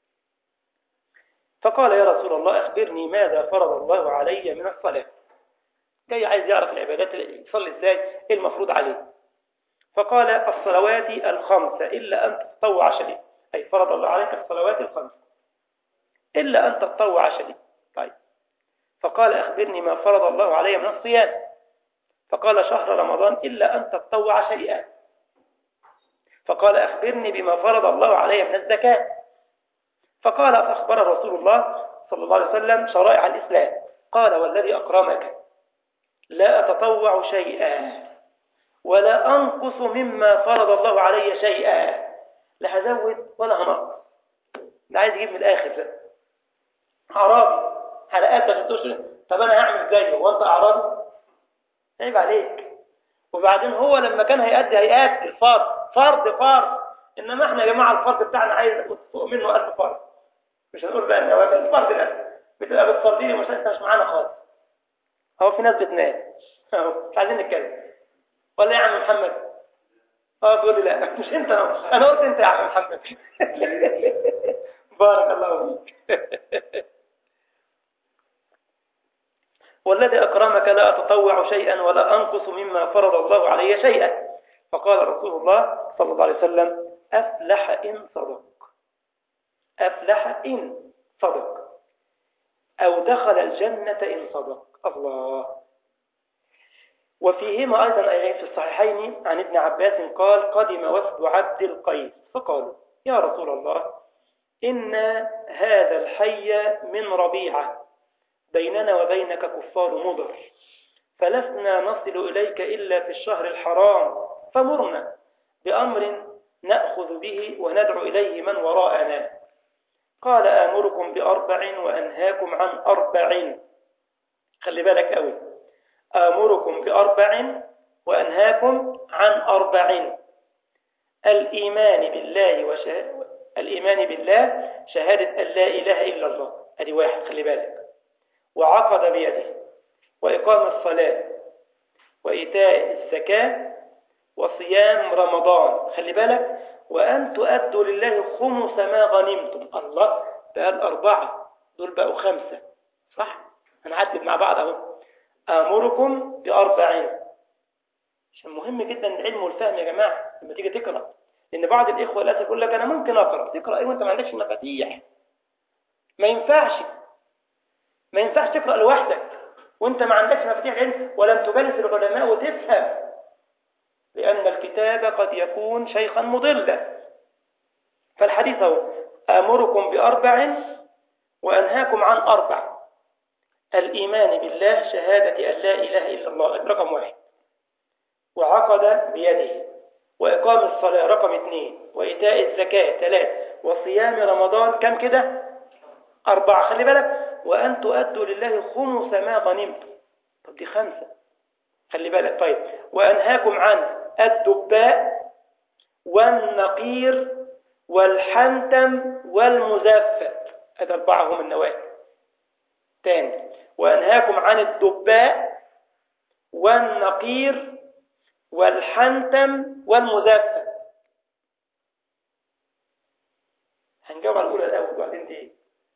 فقال يا رسول الله أخبرني ماذا فرض الله علي من الصلاة جاي عايز يعرف العبادات يصلي ازاي ايه المفروض عليه فقال الصلوات الخمسة إلا أن تتطوع شيء أي فرض الله عليك الصلوات الخمسة إلا أن تتطوع شيء طيب فقال أخبرني ما فرض الله علي من الصيام فقال شهر رمضان إلا أن تتطوع شيئا فقال أخبرني بما فرض الله علي من الزكاة فقال فأخبر رسول الله صلى الله عليه وسلم شرائع الإسلام قال والذي أكرمك لا أتطوع شيئا ولا أنقص مما فرض الله علي شيئا لا هزود ولا هنقص ده عايز يجيب من الآخر ده أعرابي حلقات تخدوش طب أنا هعمل زيه وأنت أعرابي عيب عليك وبعدين هو لما كان هيأدي هيأدي الفرض فرض فرض إنما احنا يا جماعة الفرض بتاعنا عايز فوق منه ألف فرض مش هنقول بقى النوافل الفرض ده بتبقى بتفضيلي مش انت مش معانا خالص اهو في ناس بتنام اهو مش عايزين نتكلم ولا يا عم محمد اه بيقول لي لا مش انت انا انا قلت انت يا عم محمد بارك الله فيك والذي أكرمك لا أتطوع شيئا ولا أنقص مما فرض الله علي شيئا فقال رسول الله صلى الله عليه وسلم أفلح إن صدق أفلح إن صدق أو دخل الجنة إن صدق الله وفيهما أيضا أيضا في الصحيحين عن ابن عباس قال قدم وفد عبد القيس فقالوا يا رسول الله إن هذا الحي من ربيعة بيننا وبينك كفار مضر فلسنا نصل إليك إلا في الشهر الحرام فمرنا بأمر نأخذ به وندعو إليه من وراءنا قال آمركم بأربع وأنهاكم عن أربع خلي بالك قوي آمركم بأربع وأنهاكم عن أربع الإيمان بالله وشهادة الإيمان بالله شهادة أن لا إله إلا الله هذه واحد خلي بالك وعقد بيده وإقام الصلاة وإيتاء الزكاة وصيام رمضان خلي بالك وأن تؤدوا لله خمس ما غنمتم الله ده قال أربعة دول بقوا خمسة صح هنعدد مع بعض أهو آمركم بأربعين عشان مهم جدا العلم والفهم يا جماعة لما تيجي تقرأ لأن بعض الإخوة للأسف يقول لك أنا ممكن أقرأ تقرأ إيه وأنت ما عندكش مفاتيح ما ينفعش ما ينفعش تقرأ لوحدك وأنت ما عندكش مفاتيح علم ولم تجلس العلماء وتفهم لأن الكتاب قد يكون شيخا مضلا فالحديث هو آمركم بأربع وأنهاكم عن أربع الإيمان بالله شهادة أن لا إله إلا الله رقم واحد وعقد بيده وإقام الصلاة رقم اثنين وإيتاء الزكاة ثلاث وصيام رمضان كم كده أربعة خلي بالك وأن تؤدوا لله خمس ما غنمتم طب دي خمسة خلي بالك طيب وأنهاكم عن الدباء والنقير والحنتم والمزفت هذا أربعة هم النواة تاني وأنهاكم عن الدباء والنقير والحنتم والمزفت هنجاوب على الأولى الأول وبعدين دي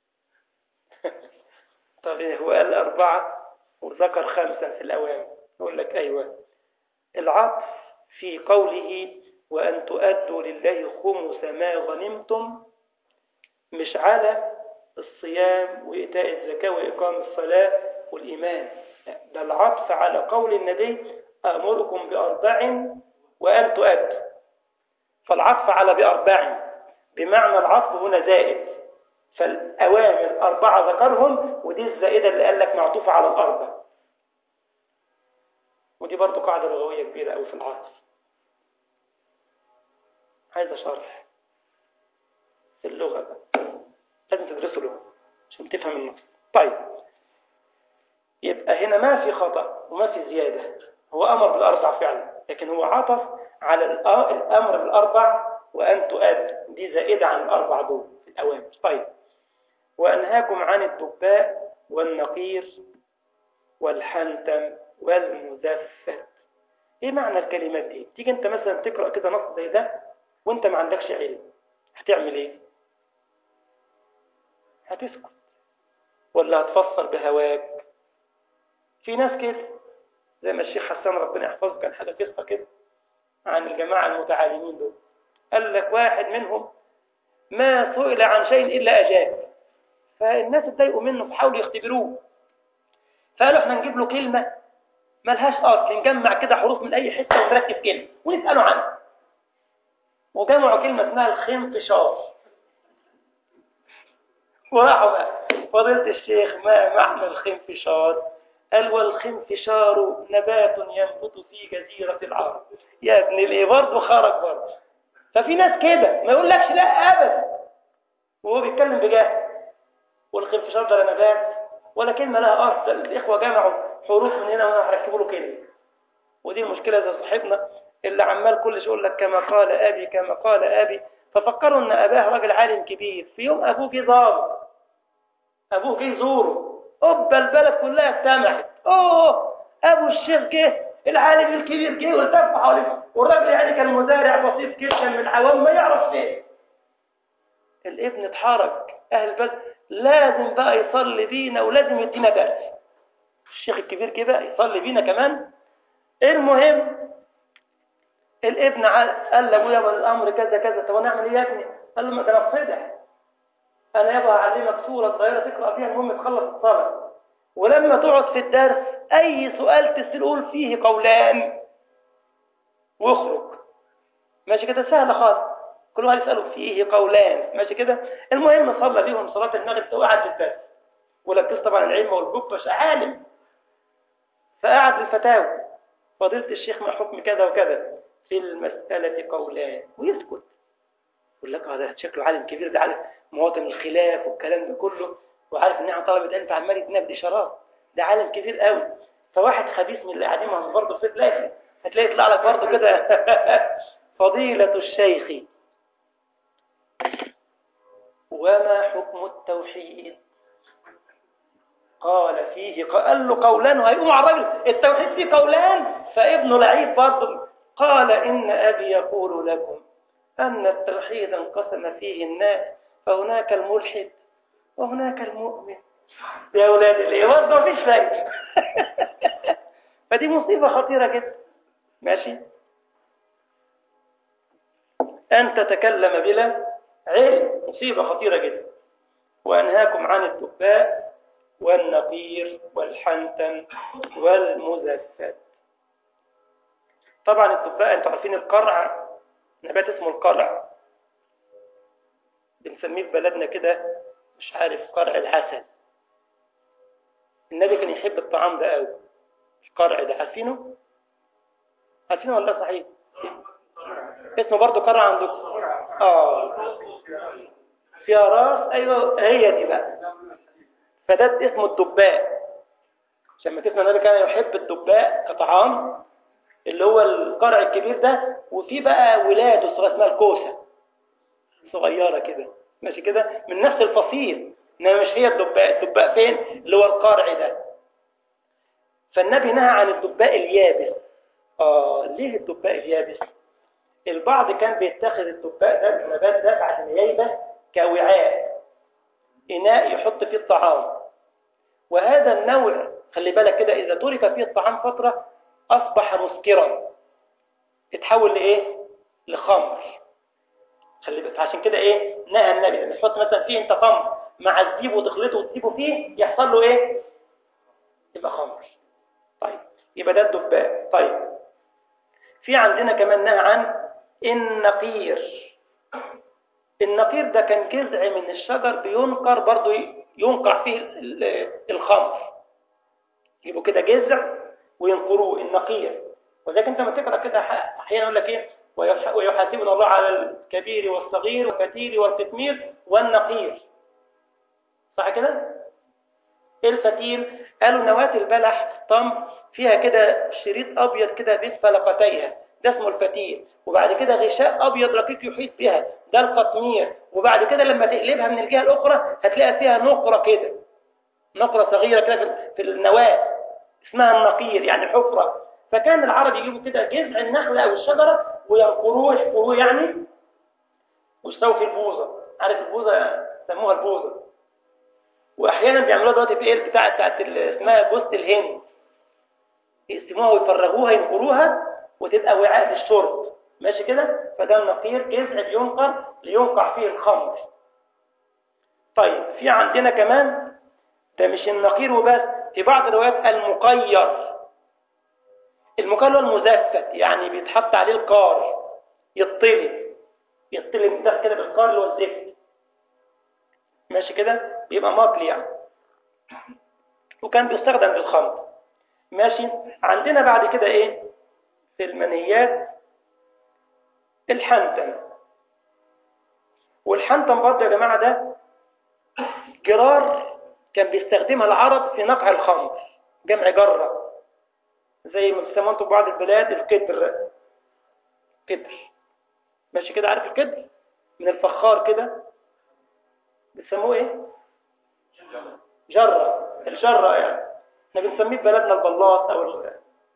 طب هو قال أربعة وذكر خمسة في الأوامر يقول لك أيوة العطف في قوله وأن تؤدوا لله خمس ما غنمتم مش على الصيام وإيتاء الزكاة وإقام الصلاة والإيمان ده العطف على قول النبي أمركم بأربع وأن تؤدوا فالعطف على بأربع بمعنى العطف هنا زائد فالأوامر أربعة ذكرهم ودي الزائدة اللي قال لك معطوفة على الأربع ودي برضو قاعدة لغوية كبيرة أوي في العطف عايزة شرح في اللغة بقى لازم تدرسوا لغة عشان تفهم النص طيب يبقى هنا ما في خطأ وما في زيادة هو أمر بالأربع فعلا لكن هو عطف على الأمر بالأربع وأن تؤد دي زائدة عن الأربع دول في الأوامر طيب وأنهاكم عن الدباء والنقير والحنتم والمزفت ايه معنى الكلمات دي تيجي انت مثلا تقرأ كده نص زي ده وانت ما عندكش علم هتعمل ايه هتسكت ولا هتفسر بهواك في ناس كده زي ما الشيخ حسان ربنا يحفظه كان حاجة قصة كده عن الجماعة المتعالمين دول قال لك واحد منهم ما سئل عن شيء إلا أجاب فالناس اتضايقوا منه فحاولوا يختبروه فقالوا احنا نجيب له كلمة ملهاش أصل نجمع كده حروف من أي حتة ونركب كلمة ونسأله عنها وجمعوا كلمة اسمها الخنفشار وراحوا بقى فضيلة الشيخ ما معنى الخنفشار قال والخنفشار نبات ينبت في جزيرة العرب يا ابن الايه برضه خرج برضه ففي ناس كده ما يقولكش لا ابدا وهو بيتكلم بجهل والخنفشار ده لا نبات ولا كلمة لها أصل الإخوة جمعوا حروف من هنا وهنا هركبوا له كلمة ودي المشكلة زي صاحبنا اللي عمال كل شيء يقول لك كما قال أبي كما قال أبي ففكروا أن أباه راجل عالم كبير في يوم أبوه جه زاره أبوه جه يزوره أوبا البلد كلها اجتمعت أوه أبو الشيخ جه العالم الكبير جه والتف حواليه والراجل يعني كان مزارع بسيط جدا من العوام ما يعرف ايه الابن اتحرك أهل البلد لازم بقى يصلي بينا ولازم يدينا درس الشيخ الكبير كده يصلي بينا كمان المهم الابن قال لابويا الامر كذا كذا طب انا اعمل ايه يا ابني قال له ما ده نفسدح انا يابا اعلمك سوره صغيره تقرا فيها المهم تخلص الصلاه ولما تقعد في الدرس اي سؤال تسال فيه قولان واخرج ماشي كده سهله خالص كل واحد يساله فيه قولان ماشي كده المهم صلى بيهم صلاه المغرب وقعد في الدرس ولبس طبعا العلم والجب مش عالم فقعد للفتاوى فضيله الشيخ ما حكم كذا وكذا في المسألة قولان ويسكت يقول لك هذا شكله عالم كبير ده عارف مواطن الخلاف والكلام ده كله وعارف ان احنا طلبة علم فعمال يدينا بإشارات ده عالم كبير قوي فواحد خبيث من اللي قاعدين معاهم برضه في تلاقي هتلاقي يطلع لك برضه كده فضيلة الشيخ وما حكم التوحيد قال فيه قال له قولان وهيقوم على الراجل التوحيد فيه قولان فابنه لعيب برضه قال إن أبي يقول لكم أن التوحيد انقسم فيه الناس فهناك الملحد وهناك المؤمن يا أولاد اللي برضه مفيش فايدة فدي مصيبة خطيرة جدا ماشي أن تتكلم بلا علم مصيبة خطيرة جدا وأنهاكم عن الدباء والنقير والحنتم والمزفت طبعا الدباء انتوا عارفين القرع نبات اسمه القرع بنسميه في بلدنا كده مش عارف قرع العسل النبي كان يحب الطعام ده قوي القرع ده عارفينه عارفينه ولا صحيح اسمه برضو قرع عندكم اه فيها راس ايوه هي دي بقى فده اسمه الدباء عشان ما تسمع النبي كان يحب الدباء كطعام اللي هو القرع الكبير ده وفي بقى ولاده الصغيره اسمها الكوسه صغيره كده ماشي كده من نفس الفصيل انما مش هي الدباء الدباء فين اللي هو القرع ده فالنبي نهى عن الدباء اليابس اه ليه الدباء اليابس البعض كان بيتخذ الدباء ده النبات ده بعد ما ييبس كوعاء اناء يحط فيه الطعام وهذا النوع خلي بالك كده اذا ترك فيه الطعام فتره أصبح مسكرا اتحول لإيه؟ لخمر خلي بالك عشان كده إيه؟ نهى النبي لما تحط مثلا فيه أنت خمر مع الزيب وتخلطه وتسيبه فيه يحصل له إيه؟ يبقى خمر طيب يبقى ده الدباء طيب في عندنا كمان نهى عن النقير النقير ده كان جذع من الشجر بينقر برضه ينقع فيه الخمر يبقوا كده جذع وينقروه النقير وذلك انت ما تقرا كده احيانا يقول لك ايه ويحاسبنا الله على الكبير والصغير والفتيل والقتمير والنقير صح كده الفتيل قالوا نواة البلح تمر فيها كده شريط ابيض كده بين فلقتيها ده اسمه الفتيل وبعد كده غشاء ابيض رقيق يحيط بها ده القطمير وبعد كده لما تقلبها من الجهه الاخرى هتلاقي فيها نقره كده نقره صغيره كده في النواه اسمها النقير يعني حفره فكان العرب يجيبوا كده جذع النخله او الشجره وينقروه يحفروه يعني ويستووا في البوظه عارف البوظه سموها البوظه واحيانا بيعملوها دلوقتي في ايه البتاع بتاعت اسمها جوزة الهند يقسموها ويفرغوها ينقروها وتبقى وعاء للشرب ماشي كده فده النقير جذع بينقر لينقع فيه الخمر طيب في عندنا كمان ده مش النقير وبس في بعض الروايات المقير المقير هو المزفت يعني بيتحط عليه القار يطلب يطلب ده كده بالقار اللي هو الزفت ماشي كده بيبقى ماكل يعني وكان بيستخدم بالخمر ماشي عندنا بعد كده ايه في المنهيات الحنتم والحنتم برضه يا جماعه ده جرار كان بيستخدمها العرب في نقع الخمر جمع جره زي ما بيسموه انتم بعض البلاد القدر قدر ماشي كده عارف القدر من الفخار كده بيسموه ايه جرة الجرة يعني احنا بنسميه في بلدنا البلاط او ال...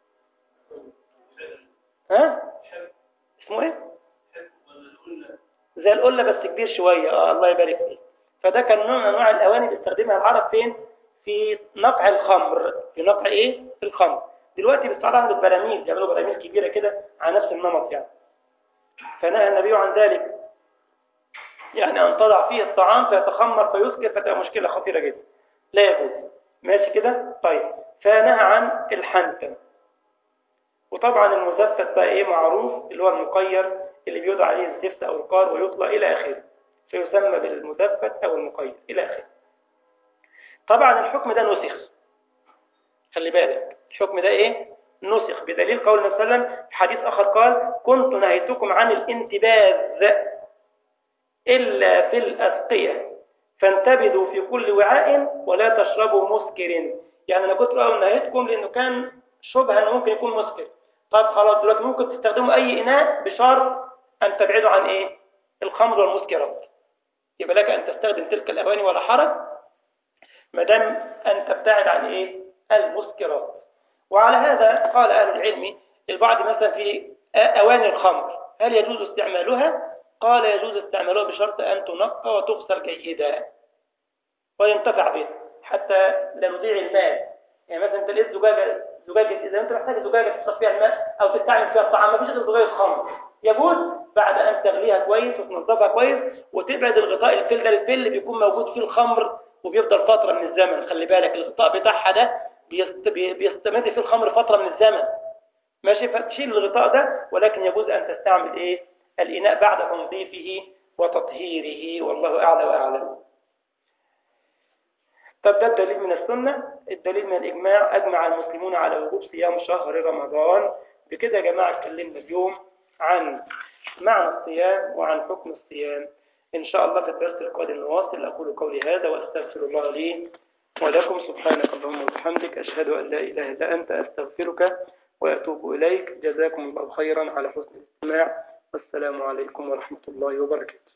ها اسمه ايه زي القلة بس كبير شوية اه الله يبارك فيك فده كان نوع من انواع الاواني اللي بيستخدمها العرب فين في نقع الخمر في نقع ايه الخمر دلوقتي بيستعملوا بالبراميل بيعملوا براميل كبيرة كده على نفس النمط يعني فنهى النبي عن ذلك يعني أن تضع فيه الطعام فيتخمر فيسكر فتبقى مشكلة خطيرة جدا لا يجوز ماشي كده طيب فنهى عن الحنتم وطبعا المزفت بقى ايه معروف اللي هو المقير اللي بيوضع عليه الزفت او القار ويطلى الى اخره فيسمى بالمزفت او المقير الى اخره طبعا الحكم ده نسخ خلي بالك الحكم ده ايه نسخ بدليل قول النبي صلى الله عليه وسلم في حديث اخر قال كنت نهيتكم عن الانتباذ إلا في الأسقية فانتبذوا في كل وعاء ولا تشربوا مسكر يعني أنا كنت أقول نهيتكم لأنه كان شبهة أنه ممكن يكون مسكر طب خلاص دلوقتي ممكن تستخدموا أي إناء بشرط أن تبعدوا عن إيه الخمر والمسكرات يبقى لك أن تستخدم تلك الأواني ولا حرج ما دام أن تبتعد عن إيه المسكرات وعلى هذا قال أهل العلم البعض مثلا في أواني الخمر هل يجوز استعمالها قال يجوز استعمالها بشرط أن تنقى وتغسل جيدا وينتفع به حتى لا نضيع المال يعني مثلا انت لقيت زجاجه زجاجه اذا انت محتاج زجاجه تصب فيها الماء او تستعمل فيها الطعام ما فيش غير زجاجه خمر يجوز بعد ان تغليها كويس وتنظفها كويس وتبعد الغطاء الفل ده الفل اللي بيكون موجود فيه الخمر وبيفضل فتره من الزمن خلي بالك الغطاء بتاعها ده بيست... بيستمر فيه الخمر فتره من الزمن ماشي فتشيل الغطاء ده ولكن يجوز ان تستعمل ايه الإناء بعد تنظيفه وتطهيره والله أعلى وأعلم طب ده الدليل من السنة الدليل من الإجماع أجمع المسلمون على وجوب صيام شهر رمضان بكده يا جماعة اتكلمنا اليوم عن معنى الصيام وعن حكم الصيام إن شاء الله في الدرس القادم نواصل أقول قولي هذا وأستغفر الله لي ولكم سبحانك اللهم وبحمدك أشهد أن لا إله إلا أنت أستغفرك وأتوب إليك جزاكم الله خيرا على حسن الاستماع والسلام عليكم ورحمة الله وبركاته